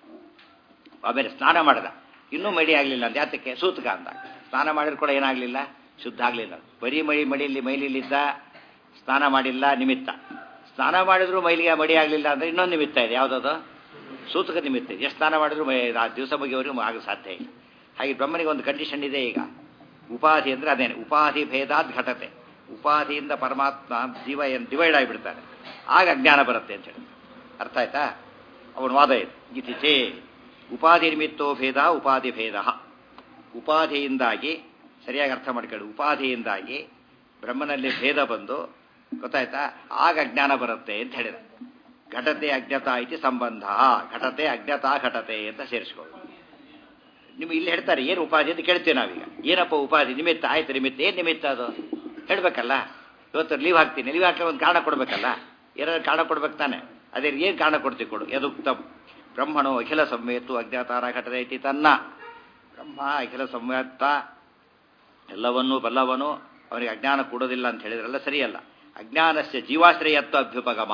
ಆಮೇಲೆ ಸ್ನಾನ ಮಾಡಿದ ಇನ್ನೂ ಮಡಿ ಆಗಲಿಲ್ಲ ಅಂತ ಯಾತಕ್ಕೆ ಸೂತಕ ಅಂತ ಸ್ನಾನ ಮಾಡಿದ್ರು ಕೂಡ ಏನಾಗಲಿಲ್ಲ ಶುದ್ಧ ಆಗಲಿಲ್ಲ ಬರೀ ಮಡಿ ಮಡಿಯಲ್ಲಿ ಮೈಲಿಲಿದ್ದ ಸ್ನಾನ ಮಾಡಿಲ್ಲ ನಿಮಿತ್ತ ಸ್ನಾನ ಮಾಡಿದ್ರು ಮೈಲಿಗೆ ಮಡಿ ಆಗಲಿಲ್ಲ ಅಂದರೆ ಇನ್ನೊಂದು ನಿಮಿತ್ತ ಇದೆ ಯಾವುದದು ಸೂತಕ ನಿಮಿತ್ತ ಇದೆ ಎಷ್ಟು ಸ್ನಾನ ಮಾಡಿದ್ರು ಮೈ ಆ ದಿವಸ ಮುಗಿಯವರೆಗೂ ಆಗ ಸಾಧ್ಯ ಇಲ್ಲ ಹಾಗೆ ಬ್ರಹ್ಮನಿಗೆ ಒಂದು ಕಂಡೀಷನ್ ಇದೆ ಈಗ ಉಪಾಧಿ ಅಂದರೆ ಅದೇನೆ ಉಪಾಧಿ ಭೇದಾದ್ ಘಟತೆ ಉಪಾಧಿಯಿಂದ ಪರಮಾತ್ಮ ಜೀವ ಏನು ಡಿವೈಡ್ ಆಗಿಬಿಡ್ತಾನೆ ಆಗ ಅಜ್ಞಾನ ಬರುತ್ತೆ ಅಂತ ಹೇಳಿ ಅರ್ಥ ಆಯ್ತಾ ಅವನ ವಾದ ಇದು ಇತಿಚೇ ಉಪಾಧಿ ನಿಮಿತ್ತೋ ಭೇದ ಉಪಾಧಿ ಭೇದ ಉಪಾಧಿಯಿಂದಾಗಿ ಸರಿಯಾಗಿ ಅರ್ಥ ಮಾಡ್ಕೊಳ್ಳಿ ಉಪಾಧಿಯಿಂದಾಗಿ ಬ್ರಹ್ಮನಲ್ಲಿ ಭೇದ ಬಂದು ಗೊತ್ತಾಯ್ತಾ ಆಗ ಅಜ್ಞಾನ ಬರುತ್ತೆ ಅಂತ ಹೇಳಿದ ಘಟತೆ ಅಜ್ಞತಾ ಇತಿ ಸಂಬಂಧ ಘಟತೆ ಅಜ್ಞತಾ ಘಟತೆ ಅಂತ ಸೇರಿಸ್ಕೊಳ್ಳಿ ನಿಮ್ಗೆ ಇಲ್ಲಿ ಹೇಳ್ತಾರೆ ಏನು ಉಪಾಧಿ ಅಂತ ಕೇಳ್ತೀವಿ ನಾವೀಗ ಏನಪ್ಪ ಉಪಾಧಿ ನಿಮಿತ್ತ ಆಯ್ತು ನಿಮಿತ್ತ ಏನು ನಿಮಿತ್ತ ಅದು ಹೇಳ್ಬೇಕಲ್ಲ ಇವತ್ತು ಲೀವ್ ಹಾಕ್ತೀನಿ ಲೀವ್ ಹಾಕಿ ಒಂದು ಕಾರಣ ಕೊಡ್ಬೇಕಲ್ಲ ಏನಾದ್ರು ಕಾರಣ ಕೊಡ್ಬೇಕು ತಾನೆ ಅದೇ ಏನು ಕಾರಣ ಕೊಡ್ತೀವಿ ಕೊಡು ಯದುಕ್ತಂ ಬ್ರಹ್ಮಣೋ ಅಖಿಲ ಸಂವೇತು ಅಜ್ಞಾತಾರ ಘಟದೆ ಇತಿ ತನ್ನ ಬ್ರಹ್ಮ ಅಖಿಲ ಸಂವೇತ್ತ ಎಲ್ಲವನ್ನೂ ಬಲ್ಲವನು ಅವನಿಗೆ ಅಜ್ಞಾನ ಕೊಡೋದಿಲ್ಲ ಅಂತ ಹೇಳಿದ್ರಲ್ಲ ಸರಿಯಲ್ಲ ಅಜ್ಞಾನಸ್ಯ ಜೀವಾಶ್ರಯತ್ವ ಅಭ್ಯುಪಗಮ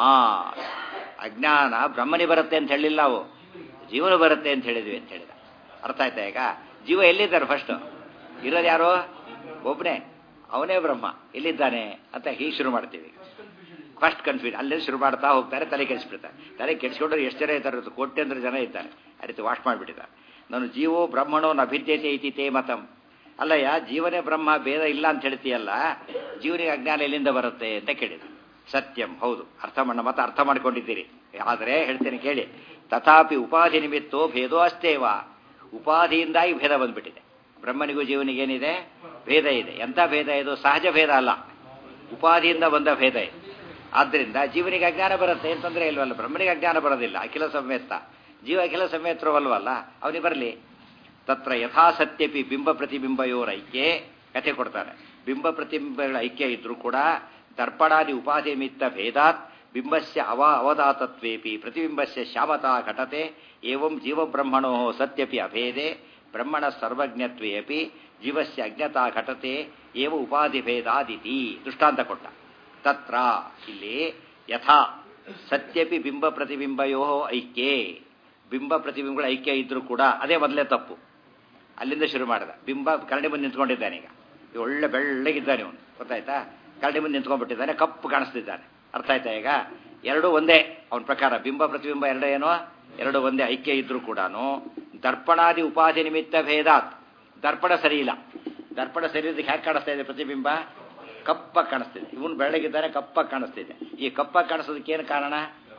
ಅಜ್ಞಾನ ಬ್ರಹ್ಮನಿ ಬರುತ್ತೆ ಅಂತ ಹೇಳಿಲ್ಲ ಅವು ಜೀವನ ಬರುತ್ತೆ ಅಂತ ಹೇಳಿದ್ವಿ ಅಂತ ಹೇಳಿದ ಅರ್ಥ ಆಯ್ತಾ ಈಗ ಜೀವ ಎಲ್ಲಿದ್ದಾರೆ ಫಸ್ಟ್ ಇರೋದು ಯಾರು ಒಬ್ಬನೇ ಅವನೇ ಬ್ರಹ್ಮ ಎಲ್ಲಿದ್ದಾನೆ ಅಂತ ಹೀಗೆ ಶುರು ಮಾಡ್ತೀವಿ ಫಸ್ಟ್ ಕನ್ಫ್ಯೂಸ್ ಅಲ್ಲೇ ಶುರು ಮಾಡ್ತಾ ಹೋಗ್ತಾರೆ ತಲೆ ಕೆಡಿಸ್ಬಿಡ್ತಾರೆ ತಲೆ ಕೆಡಿಸ್ಕೊಂಡ್ರೆ ಎಷ್ಟು ಜನ ಇದ್ದಾರೆ ಇವತ್ತು ಕೋಟ್ಯಂತರ ಜನ ಇದ್ದಾರೆ ಆ ರೀತಿ ವಾಶ್ ಮಾಡಿಬಿಟ್ಟಿದ್ದಾರೆ ನಾನು ಜೀವೋ ಬ್ರಹ್ಮಣೋ ನಭಿದ್ಯತೆ ಇತಿ ತೇ ಮತಂ ಅಲ್ಲಯ್ಯ ಜೀವನೇ ಬ್ರಹ್ಮ ಭೇದ ಇಲ್ಲ ಅಂತ ಹೇಳ್ತೀಯಲ್ಲ ಜೀವನಿಗೆ ಅಜ್ಞಾನ ಎಲ್ಲಿಂದ ಬರುತ್ತೆ ಅಂತ ಕೇಳಿದ ಸತ್ಯಂ ಹೌದು ಅರ್ಥ ಮಾಡ ಮತ ಅರ್ಥ ಮಾಡ್ಕೊಂಡಿದ್ದೀರಿ ಆದರೆ ಹೇಳ್ತೇನೆ ಕೇಳಿ ತಥಾಪಿ ಉಪಾಧಿ ನಿಮಿತ್ತೋ ಭೇದೋ ಅಸ್ತೇವ ಉಪಾಧಿಯಿಂದಾಗಿ ಭೇದ ಬಂದ್ಬಿಟ್ಟಿದೆ ಬ್ರಹ್ಮನಿಗೂ ಜೀವನಿಗೆ ಏನಿದೆ ಭೇದ ಇದೆ ಎಂಥ ಭೇದ ಇದು ಸಹಜ ಭೇದ ಅಲ್ಲ ಉಪಾಧಿಯಿಂದ ಬಂದ ಭೇದ ಇದೆ ಆದ್ದರಿಂದ ಜೀವನಿಗೆ ಅಜ್ಞಾನ ಬರುತ್ತೆ ಅಂತಂದ್ರೆ ಇಲ್ವಲ್ಲ ಬ್ರಹ್ಮನಿಗೆ ಅಜ್ಞಾನ ಬರೋದಿಲ್ಲ ಅಖಿಲ ಸಮೇತ ಜೀವ ಅಖಿಲ ಸಮೇತ್ರವಲ್ವಲ್ಲ ಅವನಿಗೆ ಬರಲಿ ತತ್ರ ಯಥಾಸತ್ಯಪಿ ಬಿಂಬ ಪ್ರತಿಬಿಂಬಯೋರ ಐಕ್ಯೆ ಕಥೆ ಕೊಡ್ತಾರೆ ಬಿಂಬ ಪ್ರತಿಬಿಂಬಗಳ ಐಕ್ಯ ಇದ್ರೂ ಕೂಡ ದರ್ಪಣಾದಿ ಉಪಾಧಿ ನಿಮಿತ್ತ ಭೇದಾತ್ ಬಿಂಬಸ್ಯ ಅವ ಅವಧಾತತ್ವೇಪಿ ಪ್ರತಿಬಿಂಬಸ್ಯ ಶ್ಯಾಮತಾ ಘಟತೆ ಏವಂ ಜೀವಬ್ರಹ್ಮಣೋ ಸತ್ಯಪಿ ಅಭೇದೆ ಬ್ರಹ್ಮಣ ಸರ್ವಜ್ಞತ್ವೇ ಅಪಿ ಜೀವಸ್ಯ ಅಜ್ಞತಾ ಘಟತೆ ಏವ ಉಪಾಧಿ ಭೇದಾದಿತಿ ದೃಷ್ಟಾಂತ ಕೊಟ್ಟ ತತ್ರ ಇಲ್ಲಿ ಯಥಾ ಸತ್ಯಪಿ ಬಿಂಬ ಪ್ರತಿಬಿಂಬಯೋ ಐಕ್ಯೆ ಬಿಂಬ ಪ್ರತಿಬಿಂಬಗಳ ಐಕ್ಯ ಇದ್ರೂ ಕೂಡ ಅದೇ ಮೊದಲೇ ತಪ್ಪು ಅಲ್ಲಿಂದ ಶುರು ಮಾಡಿದ ಬಿಂಬ ಕರಡಿ ಮುಂದೆ ನಿಂತ್ಕೊಂಡಿದ್ದಾನೆ ಈಗ ಈಗ ಒಳ್ಳೆ ಬೆಳ್ಳಗಿದ್ದಾನೆ ಇವನು ಗೊತ್ತಾಯ್ತಾ ಕರಡಿ ಮುಂದೆ ನಿಂತ್ಕೊಂಡ್ಬಿಟ್ಟಿದ್ದಾನೆ ಕಪ್ಪು ಕಾಣಿಸ್ತಿದ್ದಾನೆ ಅರ್ಥ ಆಯ್ತಾ ಈಗ ಎರಡೂ ಒಂದೇ ಅವನ ಪ್ರಕಾರ ಬಿಂಬ ಪ್ರತಿಬಿಂಬ ಎರಡೇ ಏನೋ ಎರಡು ಒಂದೇ ಐಕ್ಯ ಇದ್ರೂ ಕೂಡ ದರ್ಪಣಾದಿ ಉಪಾಧಿ ನಿಮಿತ್ತ ಭೇದಾತ್ ದರ್ಪಣ ಸರಿ ಇಲ್ಲ ದರ್ಪಣ ಸರಿ ಇದ್ದಕ್ಕೆ ಹ್ಯಾಕೆ ಕಾಣಿಸ್ತಾ ಇದೆ ಪ್ರತಿಬಿಂಬ ಕಪ್ಪಾಗಿ ಕಾಣಿಸ್ತಿದೆ ಇವನು ಬೆಳಗಿದ್ದಾನೆ ಕಪ್ಪಾಗಿ ಕಾಣಿಸ್ತಿದೆ ಈ ಕಪ್ಪಾಗಿ ಕಾಣಿಸೋದಕ್ಕೆ ಏನು ಕಾರಣ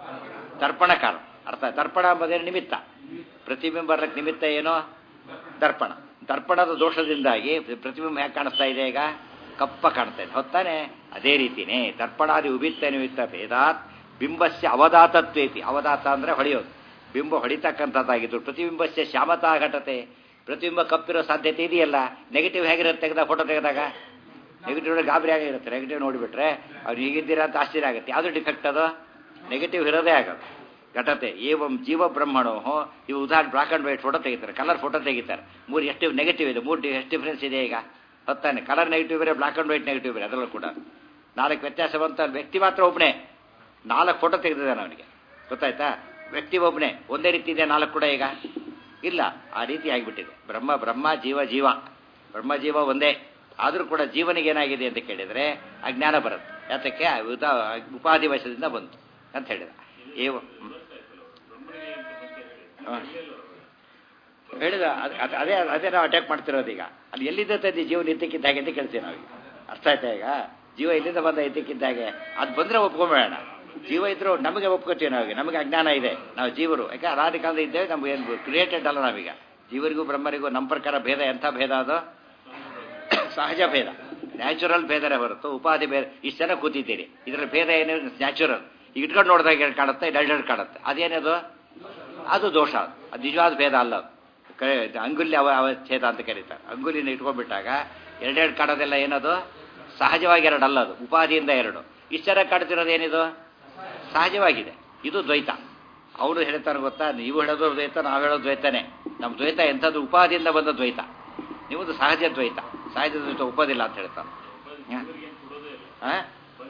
ದರ್ಪಣ ಕಾರಣ ಅರ್ಥ ದರ್ಪಣ ಎಂಬುದೇನು ನಿಮಿತ್ತ ಪ್ರತಿಬಿಂಬ ಬರ್ಲಿಕ್ಕೆ ನಿಮಿತ್ತ ಏನೋ ದರ್ಪಣ ದರ್ಪಣದ ದೋಷದಿಂದಾಗಿ ಪ್ರತಿಬಿಂಬ ಹೇಗೆ ಕಾಣಿಸ್ತಾ ಇದೆ ಈಗ ಕಪ್ಪ ಕಾಣ್ತಾ ಇದೆ ಹೊತ್ತಾನೆ ಅದೇ ರೀತಿನೇ ದರ್ಪಣಾದಿ ಉಭಿತ್ತ ನಿಮಿತ್ತ ಭೇದಾತ್ ಬಿಂಬಸ್ಯ ಅವಧಾತತ್ವೇತಿ ಅವಧಾತ ಅಂದರೆ ಹೊಳೆಯೋದು ಬಿಂಬ ಹೊಡಿತಕ್ಕಂಥದ್ದಾಗಿದ್ದು ಪ್ರತಿಬಿಂಬಸ್ಯ ಶ್ಯಾಮತಾ ಘಟತೆ ಪ್ರತಿಬಿಂಬ ಕಪ್ಪಿರೋ ಸಾಧ್ಯತೆ ಇದೆಯಲ್ಲ ನೆಗೆಟಿವ್ ಹೇಗಿರುತ್ತೆ ತೆಗೆದಾಗ ಫೋಟೋ ತೆಗೆದಾಗ ನೆಗೆಟಿವ್ ಗಾಬರಿ ಆಗಿರುತ್ತೆ ನೆಗೆಟಿವ್ ನೋಡಿಬಿಟ್ರೆ ಅವ್ರು ಹೀಗಿದ್ದೀರಾ ಅಂತ ಆಶ್ಚರ್ಯ ಆಗುತ್ತೆ ಯಾವುದು ಡಿಫೆಕ್ಟ್ ಅದು ನೆಗೆಟಿವ್ ಇರೋದೇ ಆಗೋದು ಘಟತೆ ಏವಂ ಜೀವ ಬ್ರಹ್ಮಣೋ ಇವು ಉದಾಹರಣೆ ಬ್ಲಾಕ್ ಆ್ಯಂಡ್ ವೈಟ್ ಫೋಟೋ ತೆಗಿತಾರೆ ಕಲರ್ ಫೋಟೋ ತೆಗಿತಾರೆ ಮೂರು ಎಷ್ಟು ನೆಗೆಟಿವ್ ಇದೆ ಮೂರು ಎಷ್ಟು ಡಿಫ್ರೆನ್ಸ್ ಇದೆ ಈಗ ಹೊತ್ತಾನೆ ಕಲರ್ ನೆಗೆಟಿವ್ ಬೇರೆ ಬ್ಲಾಕ್ ಆ್ಯಂಡ್ ವೈಟ್ ನೆಗೆಟಿವ್ ಬೇರೆ ಅದರಲ್ಲೂ ಕೂಡ ನಾಲ್ಕು ವ್ಯತ್ಯಾಸ ಬಂತ ವ್ಯಕ್ತಿ ಮಾತ್ರ ಒಬ್ಬನೇ ನಾಲ್ಕು ಫೋಟೋ ತೆಗೆದಿದ್ದಾನೆ ಅವನಿಗೆ ಗೊತ್ತಾಯ್ತಾ ವ್ಯಕ್ತಿ ಒಬ್ಬನೇ ಒಂದೇ ರೀತಿ ಇದೆ ನಾಲ್ಕು ಕೂಡ ಈಗ ಇಲ್ಲ ಆ ರೀತಿ ಆಗಿಬಿಟ್ಟಿದೆ ಬ್ರಹ್ಮ ಬ್ರಹ್ಮ ಜೀವ ಜೀವ ಬ್ರಹ್ಮ ಜೀವ ಒಂದೇ ಆದರೂ ಕೂಡ ಜೀವನಿಗೆ ಏನಾಗಿದೆ ಅಂತ ಕೇಳಿದರೆ ಅಜ್ಞಾನ ಬರುತ್ತೆ ಯಾತಕ್ಕೆ ಉದಾ ಉಪಾಧಿ ವಶದಿಂದ ಬಂತು ಅಂತ ಹೇಳಿದ ಏವ ಹೇಳಿದ ಅದ್- ಅದ್- ಅದೇ ಅದೇ ನಾವು ಅಟ್ಯಾಕ್ ಮಾಡ್ತಿರೋದು ಈಗ ಅಲ್ಲಿ ಎಲ್ಲಿಂದ ತಂದು ಜೀವ ನಿತ್ಯಕ್ಕಿದ್ದ ಹಾಗೆ ಅಂತ ಕೇಳ್ತೀವಿ ನಾವೀಗ ಅರ್ಥ ಆಯ್ತಾ ಈಗ ಜೀವ ಎಲ್ಲಿಂದ ಬಂದ ಇದ್ದಕ್ಕಿದ್ದ ಹಾಗೆ ಅದು ಬಂದರೆ ಒಪ್ಕೊಂಬೇಡ ಜೀವ ಇದ್ರು ನಮಗೆ ಒಪ್ಕೋತೀವಿ ನಾವೀಗ ನಮಗೆ ಅಜ್ಞಾನ ಇದೆ ನಾವು ಜೀವರು ಯಾಕೆ ಅನಾದಿ ಕಾಲದ ಇದ್ದೇವೆ ನಮ್ಗೆ ಏನು ಕ್ರಿಯೇಟೆಡ್ ಅಲ್ಲ ನಾವೀಗ ಜೀವರಿಗೂ ಬ್ರಹ್ಮರಿಗೂ ನಮ್ಮ ಪ್ರಕಾರ ಭೇದ ಎಂಥ ಭೇದ ಅದು ಸಹಜ ಭೇದ ನ್ಯಾಚುರಲ್ ಭೇದನೇ ಹೊರತು ಉಪಾಧಿ ಭೇದ ಇಷ್ಟು ಜನ ಕೂತಿದ್ದೀರಿ ಇದರ ಭೇದ ಏನು ನ್ಯಾಚುರಲ್ ಇಟ್ಕೊಂಡು ನೋಡಿದಾಗ ಏನು ಕಾಣುತ್ತೆ ಡಲ್ಡಲ್ ಕಾಣುತ್ತೆ ಅದೇನದು ಅದು ದೋಷ ಅದು ಅದು ನಿಜವಾದ ಭೇದ ಅಲ್ಲ ಅದು ಕರೆ ಅಂಗುಲಿ ಅವ ಅವಚ್ಛೇದ ಅಂತ ಕರೀತಾರೆ ಅಂಗುಲಿನ ಇಟ್ಕೊಂಡ್ಬಿಟ್ಟಾಗ ಎರಡೆರಡು ಕಾಣೋದೆಲ್ಲ ಏನದು ಸಹಜವಾಗಿ ಎರಡು ಅಲ್ಲ ಅದು ಉಪಾಧಿಯಿಂದ ಎರಡು ಇಷ್ಟು ಜನ ಕಾಡ್ತಿರೋದು ಏನಿದು ಸಹಜವಾಗಿದೆ ಇದು ದ್ವೈತ ಅವರು ಹೇಳ್ತಾರೆ ಗೊತ್ತಾ ನೀವು ಹೇಳೋದು ದ್ವೈತ ನಾವು ಹೇಳೋದು ದ್ವೈತನೇ ನಮ್ಮ ದ್ವೈತ ಎಂಥದ್ದು ಉಪಾಧಿಯಿಂದ ಬಂದ ದ್ವೈತ ನಿಮ್ಮದು ಸಹಜ ದ್ವೈತ ಸಹಜ ದ್ವೈತ ಉಪದಿಲ್ಲ ಅಂತ ಹೇಳ್ತಾರೆ ಹ? ಹ?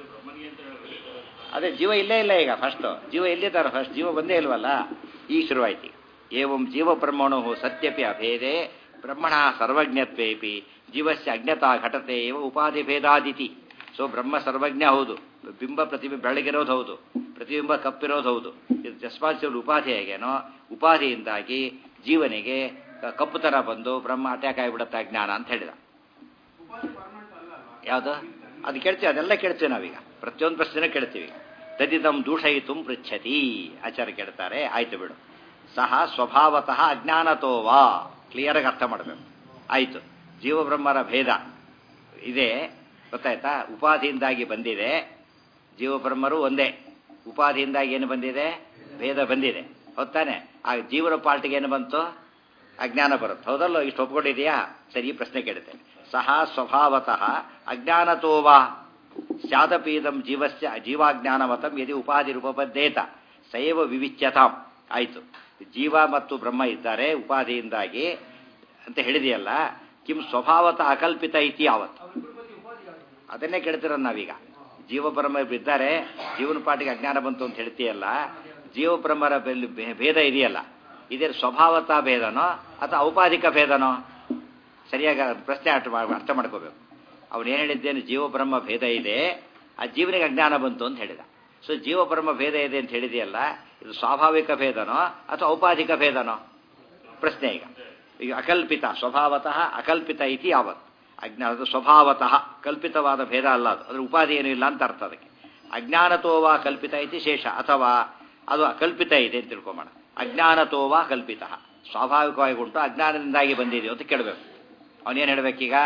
ಅದೇ ಜೀವ ಇಲ್ಲೇ ಇಲ್ಲ ಈಗ ಫಸ್ಟ್ ಜೀವ ಎಲ್ಲಿದ್ದಾರೆ ಫಸ್ಟ್ ಜೀವ ಬಂದೇ ಇಲ್ವಲ್ಲ ಈಗ ಶುರುವಾಯ್ತು ಏವಂ ಜೀವ ಬ್ರಹ್ಮಣು ಸತ್ಯಪಿ ಅಭೇದೆ ಬ್ರಹ್ಮಣ ಸರ್ವಜ್ಞತ್ವೇಪಿ ಜೀವಸ್ಯ ಅಜ್ಞತಾ ಘಟತೆ ಏವ ಉಪಾಧಿ ಭೇದಾದಿತಿ ಸೊ ಬ್ರಹ್ಮ ಸರ್ವಜ್ಞ ಹೌದು ಬಿಂಬ ಪ್ರತಿಬಿಂಬ ಬೆಳಗಿರೋದು ಹೌದು ಪ್ರತಿಬಿಂಬ ಕಪ್ಪಿರೋದು ಹೌದು ಇದು ರೆಸ್ಪಾನ್ಸಿಬಲ್ ಉಪಾಧಿ ಹೇಗೇನೋ ಉಪಾಧಿಯಿಂದಾಗಿ ಜೀವನಿಗೆ ಕ- ಕಪ್ಪು ಥರ ಬಂದು ಬ್ರಹ್ಮ ಅಟ್ಯಾಕ್ ಆಗಿಬಿಡುತ್ತೆ ಅಜ್ಞಾನ ಅಂತ ಹೇಳಿದ ಯಾವುದು ಅದು ಕೇಳ್ತೀವಿ ಅದೆಲ್ಲ ಕೇಳ್ತೀವಿ ನಾವೀಗ ಪ್ರತಿಯೊಂದು ಪ್ರಶ್ನೆ ಕೇಳ್ತೀವಿ ತದಿದಂ ದೂಷಯಿತು ಪೃಚ್ಛತಿ ಆಚಾರ್ಯ ಕೇಳ್ತಾರೆ ಆಯ್ತು ಬಿಡು ಸಹ ಸ್ವಭಾವತಃ ಅಜ್ಞಾನತೋವಾ ಕ್ಲಿಯರಾಗಿ ಅರ್ಥ ಮಾಡಬೇಕು ಆಯ್ತು ಜೀವಬ್ರಹ್ಮರ ಭೇದ ಇದೆ ಗೊತ್ತಾಯ್ತಾ ಉಪಾಧಿಯಿಂದಾಗಿ ಬಂದಿದೆ ಜೀವಬ್ರಹ್ಮರು ಒಂದೇ ಉಪಾಧಿಯಿಂದಾಗಿ ಏನು ಬಂದಿದೆ ಭೇದ ಬಂದಿದೆ ಹೊತ್ತಾನೆ ಆ ಜೀವನ ಪಾರ್ಟಿಗೆ ಏನು ಬಂತು ಅಜ್ಞಾನ ಬರುತ್ತೆ ಹೌದಲ್ಲೋ ಇಷ್ಟು ಒಪ್ಕೊಂಡಿದೆಯಾ ಸರಿ ಈ ಪ್ರಶ್ನೆ ಕೇಳುತ್ತೇನೆ ಸಹ ಸ್ವಭಾವತಃ ಅಜ್ಞಾನತೋವಾ ಸ್ಯಾದಪೀದಂ ಜೀವಸ್ಯ ಜೀವಾಜ್ಞಾನಮತಂ ಯದಿ ಉಪಾಧಿ ರೂಪಬದ್ಧೇತ ಸೈವ ವಿವಿಚ್ಯತಾಂ ಆಯಿತು ಜೀವ ಮತ್ತು ಬ್ರಹ್ಮ ಇದ್ದಾರೆ ಉಪಾಧಿಯಿಂದಾಗಿ ಅಂತ ಹೇಳಿದೆಯಲ್ಲ ಕಿಂ ಸ್ವಭಾವತಃ ಅಕಲ್ಪಿತ ಇತಿ ಯಾವತ್ತು ಅದನ್ನೇ ಕೇಳ್ತಿರೋದು ನಾವೀಗ ಜೀವಬ್ರಹ್ಮ ಇದ್ದಾರೆ ಜೀವನ ಪಾಟಿಗೆ ಅಜ್ಞಾನ ಬಂತು ಅಂತ ಹೇಳ್ತೀಯಲ್ಲ ಜೀವಬ್ರಹ್ಮರ ಬೆಲ್- ಭೇ- ಭೇದ ಇದೆಯಲ್ಲ ಇದೇ ಸ್ವಭಾವತಃ ಭೇದನೋ ಅಥವಾ ಔಪಾಧಿಕ ಭೇದನೋ ಸರಿಯಾಗಿ ಅದ್ ಪ್ರಶ್ನೆ ಅರ್ಥ ಮಾಡ್- ಅರ್ಥ ಮಾಡ್ಕೋಬೇಕು ಅವನು ಏನು ಹೇಳಿದ್ದೇನು ಜೀವಬ್ರಹ್ಮ ಭೇದ ಇದೆ ಆ ಜೀವನಿಗೆ ಅಜ್ಞಾನ ಬಂತು ಅಂತ ಹೇಳಿದ ಸೊ ಜೀವಬ್ರಹ್ಮ ಭೇದ ಇದೆ ಅಂತ ಹೇಳಿದೆಯಲ್ಲ ಇದು ಸ್ವಾಭಾವಿಕ ಭೇದನೋ ಅಥವಾ ಔಪಾಧಿಕ ಭೇದನೋ ಪ್ರಶ್ನೆ ಈಗ ಈಗ ಅಕಲ್ಪಿತ ಸ್ವಭಾವತಃ ಅಕಲ್ಪಿತ ಇತಿ ಯಾವತ್ ಅಜ್ಞಾನದ ಸ್ವಭಾವತಃ ಕಲ್ಪಿತವಾದ ಭೇದ ಅಲ್ಲ ಅದು ಅದ್ರ ಉಪಾಧಿ ಏನೂ ಇಲ್ಲ ಅಂತ ಅರ್ಥ ಅದಕ್ಕೆ ಅಜ್ಞಾನತೋವಾ ಕಲ್ಪಿತ ಇತಿ ಶೇಷ ಅಥವಾ ಅದು ಅಕಲ್ಪಿತ ಇದೆ ಅಂತ ತಿಳ್ಕೊಂಬೋಣ ಅಜ್ಞಾನತೋವಾ ಕಲ್ಪಿತ ಸ್ವಾಭಾವಿಕವಾಗಿ ಉಂಟು ಅಜ್ಞಾನದಿಂದಾಗಿ ಬಂದಿದೆಯೋ ಅಂತ ಕೇಳಬೇಕು ಅವನೇನು ಹೇಳಬೇಕೀಗ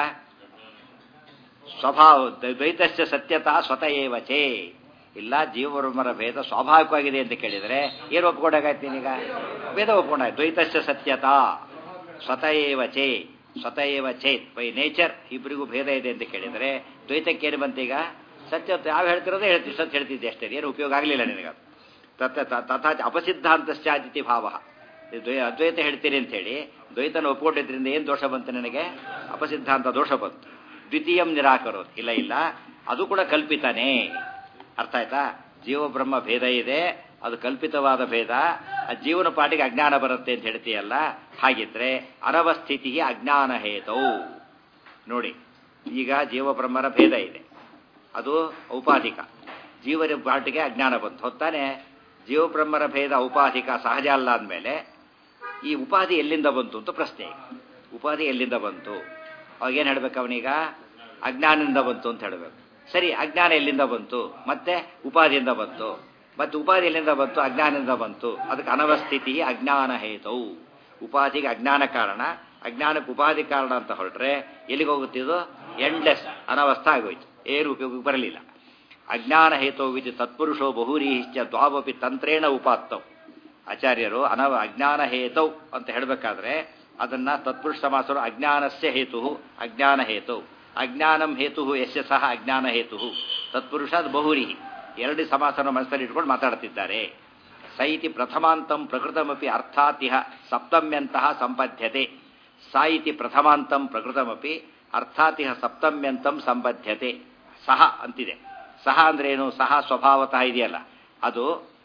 ಸ್ವಭಾವ ದ್ವೈತಸ್ಯ ಸತ್ಯತಾ ಸ್ವತಃ ಏವಚೇ ಇಲ್ಲ ಜೀವಬ್ರಹ್ಮರ ಭೇದ ಸ್ವಾಭಾವಿಕವಾಗಿದೆ ಅಂತ ಕೇಳಿದರೆ ಏನು ಒಪ್ಕೊಂಡಾಗಾಯ್ತು ನೀನೀಗ ಭೇದ ಒಪ್ಕೊಂಡಾಯ್ತು ದ್ವೈತಸ್ಯ ಸತ್ಯತಾ ಸ್ವತಃ ಏವ ಚೇ ಸ್ವತಃ ಏವ ಚೇತ್ ಬೈ ನೇಚರ್ ಇಬ್ಬರಿಗೂ ಭೇದ ಇದೆ ಅಂತ ಕೇಳಿದರೆ ದ್ವೈತಕ್ಕೆ ಏನು ಬಂತೀಗ ಸತ್ಯ ಯಾವ ಹೇಳ್ತಿರೋದೇ ಹೇಳ್ತೀವಿ ಸತ್ಯ ಹೇಳ್ತಿದ್ದೆ ಅಷ್ಟೇ ಏನು ಉಪಯೋಗ ಆಗಲಿಲ್ಲ ನಿನಗದು ತಥ ತಥಾ ಅಪಸಿದ್ಧಾಂತಶ್ಚಾದಿತಿ ಭಾವ ಇದು ದ್ವೈ ಅದ್ವೈತ ಹೇಳ್ತೀರಿ ಅಂತೇಳಿ ದ್ವೈತನ ಒಪ್ಕೊಂಡಿದ್ರಿಂದ ಏನು ದೋಷ ಬಂತು ನನಗೆ ಅಪಸಿದ್ಧಾಂತ ದೋಷ ಬಂತು ದ್ವಿತೀಯಂ ನಿರಾಕರೋದು ಇಲ್ಲ ಇಲ್ಲ ಅದು ಕೂಡ ಕಲ್ಪಿತನೇ ಅರ್ಥ ಆಯ್ತಾ ಜೀವ ಬ್ರಹ್ಮ ಭೇದ ಇದೆ ಅದು ಕಲ್ಪಿತವಾದ ಭೇದ ಆ ಜೀವನ ಪಾಟಿಗೆ ಅಜ್ಞಾನ ಬರುತ್ತೆ ಅಂತ ಹೇಳ್ತೀಯಲ್ಲ ಹಾಗಿದ್ರೆ ಅನವಸ್ಥಿತಿ ಅಜ್ಞಾನ ಹೇತೌ ನೋಡಿ ಈಗ ಜೀವಬ್ರಹ್ಮರ ಭೇದ ಇದೆ ಅದು ಔಪಾಧಿಕ ಜೀವನ ಪಾಟಿಗೆ ಅಜ್ಞಾನ ಬಂತು ಹೊತ್ತಾನೆ ಜೀವಬ್ರಹ್ಮರ ಭೇದ ಔಪಾಧಿಕ ಸಹಜ ಅಲ್ಲ ಅಂದಮೇಲೆ ಈ ಉಪಾಧಿ ಎಲ್ಲಿಂದ ಬಂತು ಅಂತ ಪ್ರಶ್ನೆ ಈಗ. ಉಪಾಧಿ ಎಲ್ಲಿಂದ ಬಂತು ಅವಾಗೇನು ಹೇಳ್ಬೇಕು ಅವನೀಗ ಅಜ್ಞಾನದಿಂದ ಬಂತು ಅಂತ ಹೇಳಬೇಕು ಸರಿ ಅಜ್ಞಾನ ಎಲ್ಲಿಂದ ಬಂತು ಮತ್ತೆ ಉಪಾಧಿಯಿಂದ ಬಂತು ಮತ್ತೆ ಉಪಾಧಿ ಎಲ್ಲಿಂದ ಬಂತು ಅಜ್ಞಾನದಿಂದ ಬಂತು ಅದಕ್ಕೆ ಅನವಸ್ಥಿತಿ ಅಜ್ಞಾನ ಹೇತವು ಉಪಾಧಿಗೆ ಅಜ್ಞಾನ ಕಾರಣ ಅಜ್ಞಾನಕ್ಕೆ ಉಪಾಧಿ ಕಾರಣ ಅಂತ ಹೊರಟ್ರೆ ಎಲ್ಲಿಗೆ ಹೋಗುತ್ತಿದ್ದು ಎಂಡ್ಲೆಸ್ ಅನವಸ್ಥ ಆಗೋಯ್ತು ಏನು ಉಪಯೋಗಕ್ಕೆ ಬರಲಿಲ್ಲ ಅಜ್ಞಾನ ಹೇತೋವಿತಿ ತತ್ಪುರುಷೋ ಬಹುರೀಶ್ಚ ದ್ವಾವಪಿ ತಂತ್ರೇಣ ಉಪಾತ್ತವು ಆಚಾರ್ಯರು ಅನವ ಅಜ್ಞಾನ ಹೇತೌ ಅಂತ ಹೇಳಬೇಕಾದ್ರೆ ಅದನ್ನ ತತ್ಪುರುಷ ಸಮಾಸರು ಅಜ್ಞಾನಸ್ಯ ಹೇತು ಅಜ್ಞಾನ ಹೇತು ಅಜ್ಞಾನಂ ಹೇತು ಯಶ್ಯ ಸಹ ಅಜ್ಞಾನ ಹೇತು ತತ್ಪುರುಷ ಅದು ಬಹುರಿ ಎರಡು ಸಮಾಸನ ಮನಸ್ಸಲ್ಲಿ ಇಟ್ಕೊಂಡು ಮಾತಾಡ್ತಿದ್ದಾರೆ ಸ ಇತಿ ಪ್ರಥಮಾಂತಂ ಪ್ರಕೃತಮಪಿ ಅರ್ಥಾತಿಹ ಸಪ್ತಮ್ಯಂತಹ ಸಂಬದ್ಧತೆ ಸ ಇತಿ ಪ್ರಥಮಾಂತಂ ಪ್ರಕೃತಮಪಿ ಅರ್ಥಾತಿಹ ಸಪ್ತಮ್ಯಂತಂ ಸಂಬದ್ಧತೆ ಸಹ ಅಂತಿದೆ ಸಹ ಅಂದ್ರೇನು ಸಹ ಸ್ವಭಾವತಃ ಇದೆಯಲ್ಲ ಅದು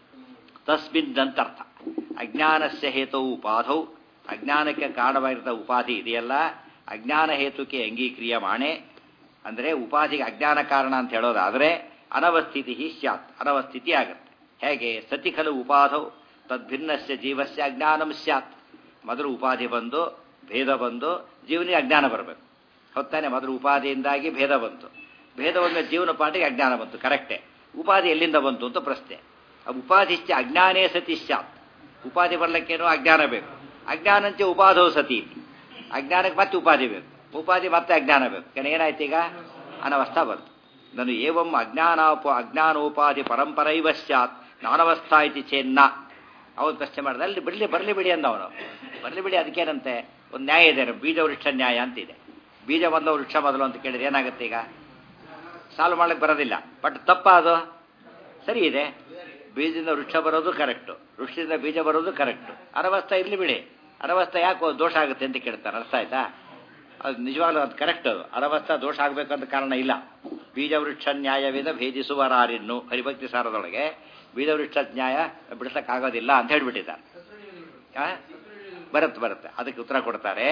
ತಸ್ಮಿನ್ ಅಂತರ್ಥ ಅಜ್ಞಾನಸ್ಯ ಹೇತವು ಉಪಾಧೌ ಅಜ್ಞಾನಕ್ಕೆ ಕಾರಣವಾಗಿದ್ದ ಉಪಾಧಿ ಇದೆಯಲ್ಲ ಅಜ್ಞಾನ ಹೇತುಕ್ಕೆ ಅಂಗೀಕ್ರಿಯಮಾಣೆ ಅಂದರೆ ಉಪಾಧಿಗೆ ಅಜ್ಞಾನ ಕಾರಣ ಅಂತ ಹೇಳೋದಾದರೆ ಅನವಸ್ಥಿತಿ ಸ್ಯಾತ್ ಅನವಸ್ಥಿತಿ ಆಗುತ್ತೆ ಹೇಗೆ ಸತಿ ಖಲು ಉಪಾಧೌ ತದ್ಭಿನ್ನಸ್ಯ ಜೀವಸ್ಯ ಅಜ್ಞಾನಂ ಸ್ಯಾತ್ ಮೊದಲು ಉಪಾಧಿ ಬಂದು ಭೇದ ಬಂದು ಜೀವನಿಗೆ ಅಜ್ಞಾನ ಬರಬೇಕು ಹೊತ್ತಾನೆ ಮೊದಲು ಉಪಾಧಿಯಿಂದಾಗಿ ಭೇದ ಬಂತು ಭೇದ ಬಂದ ಜೀವನ ಪಾಠಿಗೆ ಅಜ್ಞಾನ ಬಂತು ಕರೆಕ್ಟೇ ಉಪಾಧಿ ಎಲ್ಲಿಂದ ಬಂತು ಅಂತ ಪ್ರಶ್ನೆ ಆ ಉಪಾಧಿಶ್ಚ ಅಜ್ಞಾನೇ ಸತಿ ಸ್ಯಾತ್ ಉಪಾಧಿ ಬರ್ಲಿಕ್ಕೇನೋ ಅಜ್ಞಾನ ಬೇಕು ಅಜ್ಞಾನಂಚ ಉಪಾಧೋ ಸತಿ ಇತಿ. ಅಜ್ಞಾನಕ್ಕೆ ಮತ್ತೆ ಉಪಾಧಿ ಬೇಕು ಉಪಾಧಿ ಮತ್ತೆ ಅಜ್ಞಾನ ಬೇಕು ಯಾಕೆ ಏನಾಯ್ತು ಈಗ ಅನವಸ್ಥಾ ಬಂತು ನಾನು ಏವಂ ಅಜ್ಞಾನೋಪ ಅಜ್ಞಾನೋಪಾಧಿ ಪರಂಪರೈವ ಸ್ಯಾತ್ ನಾನವಸ್ಥಾ ಇತಿ ಚೇನ್ನ ಅವನು ಪ್ರಶ್ನೆ ಮಾಡಿದ ಅಲ್ಲಿ ಬಿಡಲಿ ಬರಲಿ ಬಿಡಿ ಅಂದ ಅವನು ಬರಲಿ ಬಿಡಿ ಅದಕ್ಕೇನಂತೆ ಒಂದು ನ್ಯಾಯ ಇದೆ ಬೀಜ ವೃಕ್ಷ ನ್ಯಾಯ ಅಂತಿದೆ ಬೀಜ ಮೊದಲು ವೃಕ್ಷ ಮೊದಲು ಅಂತ ಕೇಳಿದ್ರೆ ಏನಾಗುತ್ತೆ ಈಗ ಸಾಲ್ವ್ ಮಾಡ್ಲಿಕ್ಕೆ ಬರೋದಿಲ್ಲ ಬಟ್ ತಪ್ಪ ಅದು ಸರಿ ಇದೆ ಬೀಜದಿಂದ ವೃಕ್ಷ ಬರೋದು ಕರೆಕ್ಟು ವೃಕ್ಷದಿಂದ ಬೀಜ ಬರೋದು ಕರೆಕ್ಟು ಅನವಸ್ಥಾ ಇರಲಿ ಬಿಡಿ ಅನವಸ್ಥಾ ಯಾಕೆ ದೋಷ ಆಗುತ್ತೆ ಅಂತ ಕೇಳ್ತಾರೆ ಅರ್ಥ ಆಯ್ತಾ ಅದು ನಿಜವಾಗ್ಲೂ ಅದು ಕರೆಕ್ಟ್ ಅದು ಅನವಸ್ಥಾ ದೋಷ ಆಗಬೇಕಂತ ಕಾರಣ ಇಲ್ಲ ಬೀಜ ವೃಕ್ಷ ನ್ಯಾಯವಿದ ಭೇದಿಸುವರಾರಿನ್ನು ಹರಿಭಕ್ತಿ ಸಾರದೊಳಗೆ ಬೀಜ ವೃಕ್ಷ ನ್ಯಾಯ ಬಿಡಿಸಕ್ಕಾಗೋದಿಲ್ಲ ಅಂತ ಹೇಳ್ಬಿಟ್ಟಿದ್ದಾರೆ ಆ? ಬರುತ್ತೆ ಬರುತ್ತೆ ಅದಕ್ಕೆ ಉತ್ತರ ಕೊಡ್ತಾರೆ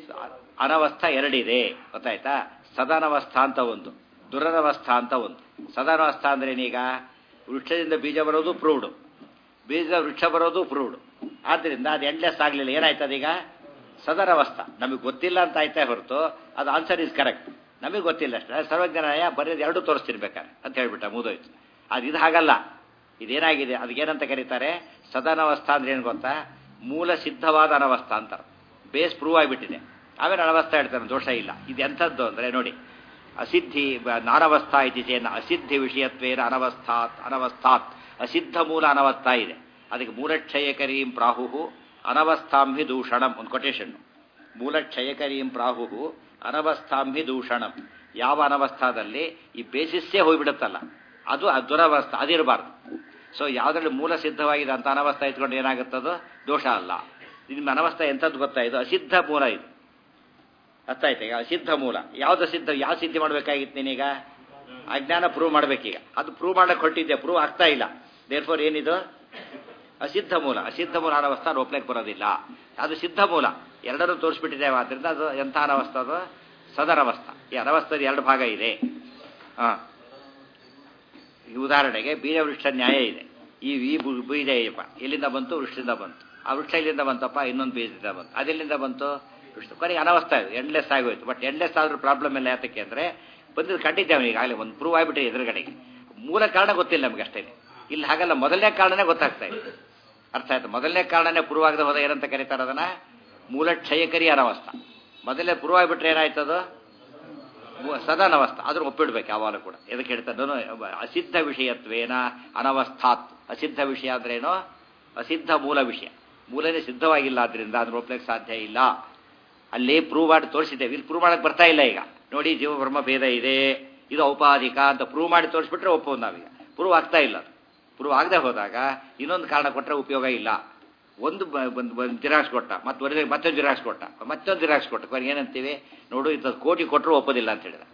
ಅನವಸ್ಥಾ ಎರಡಿದೆ ಗೊತ್ತಾಯ್ತಾ ಸದಾನವಸ್ಥಾ ಅಂತ ಒಂದು ದುರನವಸ್ಥಾ ಅಂತ ಒಂದು ಸದಾನವಸ್ಥಾ ಅಂದ್ರೆ ಏನೀಗ ವೃಕ್ಷದಿಂದ ಬೀಜ ಬರೋದು ಪ್ರೂವ್ಡು ಬೀಜದ ವೃಕ್ಷ ಬರೋದು ಪ್ರೂವ್ಡು ಆದ್ದರಿಂದ ಅದು ಎಂಡ್ಲೆಸ್ ಆಗಲಿಲ್ಲ ಏನಾಯ್ತು ಅದೀಗ ಸದನವಸ್ಥಾ ನಮಗೆ ಗೊತ್ತಿಲ್ಲ ಅಂತ ಆಯ್ತಾ ಹೊರತು ಅದು ಆನ್ಸರ್ ಇಸ್ ಕರೆಕ್ಟ್ ನಮಗೆ ಗೊತ್ತಿಲ್ಲ ಅಷ್ಟೇ ಸರ್ವಜ್ಞಾನ ಬರೆಯೋದು ಎರಡು ತೋರಿಸ್ತಿರ್ಬೇಕಾರೆ ಅಂತ ಹೇಳ್ಬಿಟ್ಟ ಮುದೋಯ್ತು ಅದು ಇದು ಹಾಗಲ್ಲ ಇದೇನಾಗಿದೆ ಅದಕ್ಕೇನಂತ ಕರೀತಾರೆ ಸದನವಸ್ಥಾ ಅಂದ್ರೆ ಏನು ಗೊತ್ತಾ ಮೂಲ ಸಿದ್ಧವಾದ ಅನವಸ್ಥಾ ಅಂತಾರೆ ಬೇಸ್ ಪ್ರೂವ್ ಆಗಿಬಿಟ್ಟಿದೆ ಆಮೇಲೆ ಅನವಸ್ಥಾ ಹೇಳ್ತಾನೆ ದೋಷ ಇಲ್ಲ ಇದು ಎಂಥದ್ದು ಅಂದರೆ ನೋಡಿ ಅಸಿದ್ಧಿ ಬ- ನಾನವಸ್ಥಾ ಇತಿ ಚೇನ ಅಸಿದ್ಧಿ ವಿಷಯತ್ವೇನ ಅನವಸ್ಥಾತ್ ಅನವಸ್ಥಾತ್ ಅಸಿದ್ಧ ಮೂಲ ಅನವಸ್ಥಾ ಇದೆ ಅದಕ್ಕೆ ಮೂಲಕ್ಷಯಕರೀಂ ಪ್ರಾಹು ಅನವಸ್ಥಾಂಭಿ ದೂಷಣಂ ಒಂದು ಕೊಟೇಶನ್ ಮೂಲಕ್ಷಯಕರೀಂ ಪ್ರಾಹು ಅನವಸ್ಥಾಂಭಿ ದೂಷಣಂ ಯಾವ ಅನವಸ್ಥಾದಲ್ಲಿ ಈ ಬೇಸಿಸ್ಸೇ ಹೋಗ್ಬಿಡುತ್ತಲ್ಲ ಅದು ಆ ದುರವಸ್ಥಾ ಅದಿರಬಾರ್ದು ಸೊ ಯಾವುದ್ರಲ್ಲಿ ಮೂಲ ಸಿದ್ಧವಾಗಿದೆ ಅಂತ ಅನವಸ್ಥಾ ಇಟ್ಕೊಂಡು ಏನಾಗುತ್ತದೋ ದೋಷ ಅಲ್ಲ ನಿಮ್ಮ ಅನವಸ್ಥಾ ಎಂಥದ್ದು ಗೊತ್ತಾ ಇದು ಅಸಿದ್ಧ ಮೂಲ ಇದು ಅರ್ಥ ಆಯ್ತಾ ಈಗ ಅಸಿದ್ಧ ಮೂಲ ಯಾವ್ದು ಸಿದ್ಧ ಯಾವ ಸಿದ್ಧಿ ಮಾಡ್ಬೇಕಾಗಿತ್ತು ನೀನೀಗ ಅಜ್ಞಾನ ಪ್ರೂವ್ ಮಾಡ್ಬೇಕೀಗ ಅದು ಪ್ರೂವ್ ಮಾಡಕ್ಕೆ ಹೊಟ್ಟಿದ್ದೆ ಪ್ರೂವ್ ಆಗ್ತಾ ಇಲ್ಲ ದೇರ್ ಫೋರ್ ಏನಿದು ಅಸಿದ್ಧ ಮೂಲ ಅಸಿದ್ಧ ಮೂಲ ಅನವಸ್ಥಾ ರೋಪ್ಲಕ್ಕೆ ಬರೋದಿಲ್ಲ ಅದು ಸಿದ್ಧ ಮೂಲ ಎರಡನ್ನೂ ತೋರಿಸ್ಬಿಟ್ಟಿದ್ದೇವೆ ಆದ್ರಿಂದ ಅದು ಎಂಥ ಅನವಸ್ಥಾ ಅದು ಸದನವಸ್ಥಾ ಈ ಅನವಸ್ಥದ ಎರಡು ಭಾಗ ಇದೆ ಹಾ ಈ ಉದಾಹರಣೆಗೆ ಬೀಜ ವೃಕ್ಷ ನ್ಯಾಯ ಇದೆ ಈ ಈ ಬು- ಬೀಜ ಇದೆಯಪ್ಪ ಎಲ್ಲಿಂದ ಬಂತು ವೃಕ್ಷದಿಂದ ಬಂತು ಆ ವೃಕ್ಷ ಎಲ್ಲಿಂದ ಬಂತಪ್ಪ ಇನ್ನೊಂದು ಬೀಜದಿಂದ ಬಂತು ಅದೆಲ್ಲಿಂದ ಬಂತು ವೃಕ್ಷ ಕೊನೆಗೆ ಅನವಸ್ಥಾ ಇದೆ ಎಂಡ್ಲೆಸ್ ಆಗೋಯ್ತು ಬಟ್ ಎಂಡ್ಲೆಸ್ ಆದ್ರೂ ಪ್ರಾಬ್ಲಮ್ ಇಲ್ಲ ಯಾತಕ್ಕೆ ಅಂದರೆ ಬಂದಿದ್ದು ಕಂಡಿದ್ದೇವೆ ಈಗಾಗಲೇ ಒಂದು ಪ್ರೂವ್ ಆಗಿಬಿಟ್ಟಿದೆ ಎದುರುಗಡೆಗೆ ಮೂಲ ಕಾರಣ ಗೊತ್ತಿಲ್ಲ ನಮ್ಗೆ ಅಷ್ಟೇ ಇಲ್ಲಿ ಹಾಗಲ್ಲ ಮೊದಲನೇ ಕಾರಣನೇ ಗೊತ್ತಾಗ್ತಾ ಇದೆ ಅರ್ಥ ಆಯ್ತು ಮೊದಲನೇ ಕಾರಣನೇ ಪ್ರೂವ್ ಆಗದೆ ಹೋದ ಏನಂತ ಕರೀತಾರೆ ಅದನ್ನ ಮೂಲ ಕ್ಷಯಕರಿ ಅನವಸ್ಥಾ ಮೊದಲೇ ಪ್ರೂವ್ ಆಗಿಬಿಟ್ರೆ ಏನಾಯ್ತದು ಮು- ಸದಾನವಸ್ಥಾ ಆದ್ರೂ ಒಪ್ಪಿಡ್ಬೇಕು ಯಾವಾಗಲೂ ಕೂಡ ಎದಕ್ಕೆ ಹೇಳ್ತಾರೆ ಅಸಿದ್ಧ ವಿಷಯತ್ವೇನ ಅನವಸ್ಥಾತ್ ಅಸಿದ್ಧ ವಿಷಯ ಅಂದ್ರೇನು ಅಸಿದ್ಧ ಮೂಲ ವಿಷಯ ಮೂಲನೇ ಸಿದ್ಧವಾಗಿಲ್ಲ ಆದ್ರಿಂದ ಅದನ್ನ ಒಪ್ಲಿಕ್ಕೆ ಸಾಧ್ಯ ಇಲ್ಲ ಅಲ್ಲಿ ಪ್ರೂವ್ ಮಾಡಿ ತೋರಿಸಿದ್ದೇವೆ ಇಲ್ಲಿ ಪ್ರೂವ್ ಮಾಡಕ್ಕೆ ಬರ್ತಾ ಇಲ್ಲ ಈಗ ನೋಡಿ ಜೀವ ಬ್ರಹ್ಮ ಭೇದ ಇದೆ ಇದು ಔಪಾಧಿಕ ಅಂತ ಪ್ರೂವ್ ಮಾಡಿ ತೋರಿಸ್ಬಿಟ್ರೆ ಒಪ್ಪೋದು ನಾವೀಗ ಪ್ರೂವ್ ಆಗ್ತಾ ಇಲ್ಲ ಅದು ಪ್ರೂವ್ ಆಗದೆ ಹೋದಾಗ ಇನ್ನೊಂದು ಕಾರಣ ಕೊಟ್ಟರೆ ಉಪಯೋಗ ಇಲ್ಲ ಒಂದು ಜಿರಾಕ್ಸ್ ಕೊಟ್ಟ ಮತ್ತೆ ಒರಿಜಿನಲ್ ಮತ್ತೊಂದು ಜಿರಾಕ್ಸ್ ಕೊಟ್ಟ ಮತ್ತೊಂದು ಜಿರಾಕ್ಸ್ ಕೊಟ್ಟ ಕೊನೆಗೆ ಏನಂತೀವಿ ನೋಡು ಇಂಥ ಕೋಟಿ ಕೊಟ್ಟರು ಒಪ್ಪೋದಿಲ್ಲ ಅಂತ ಹೇಳಿದ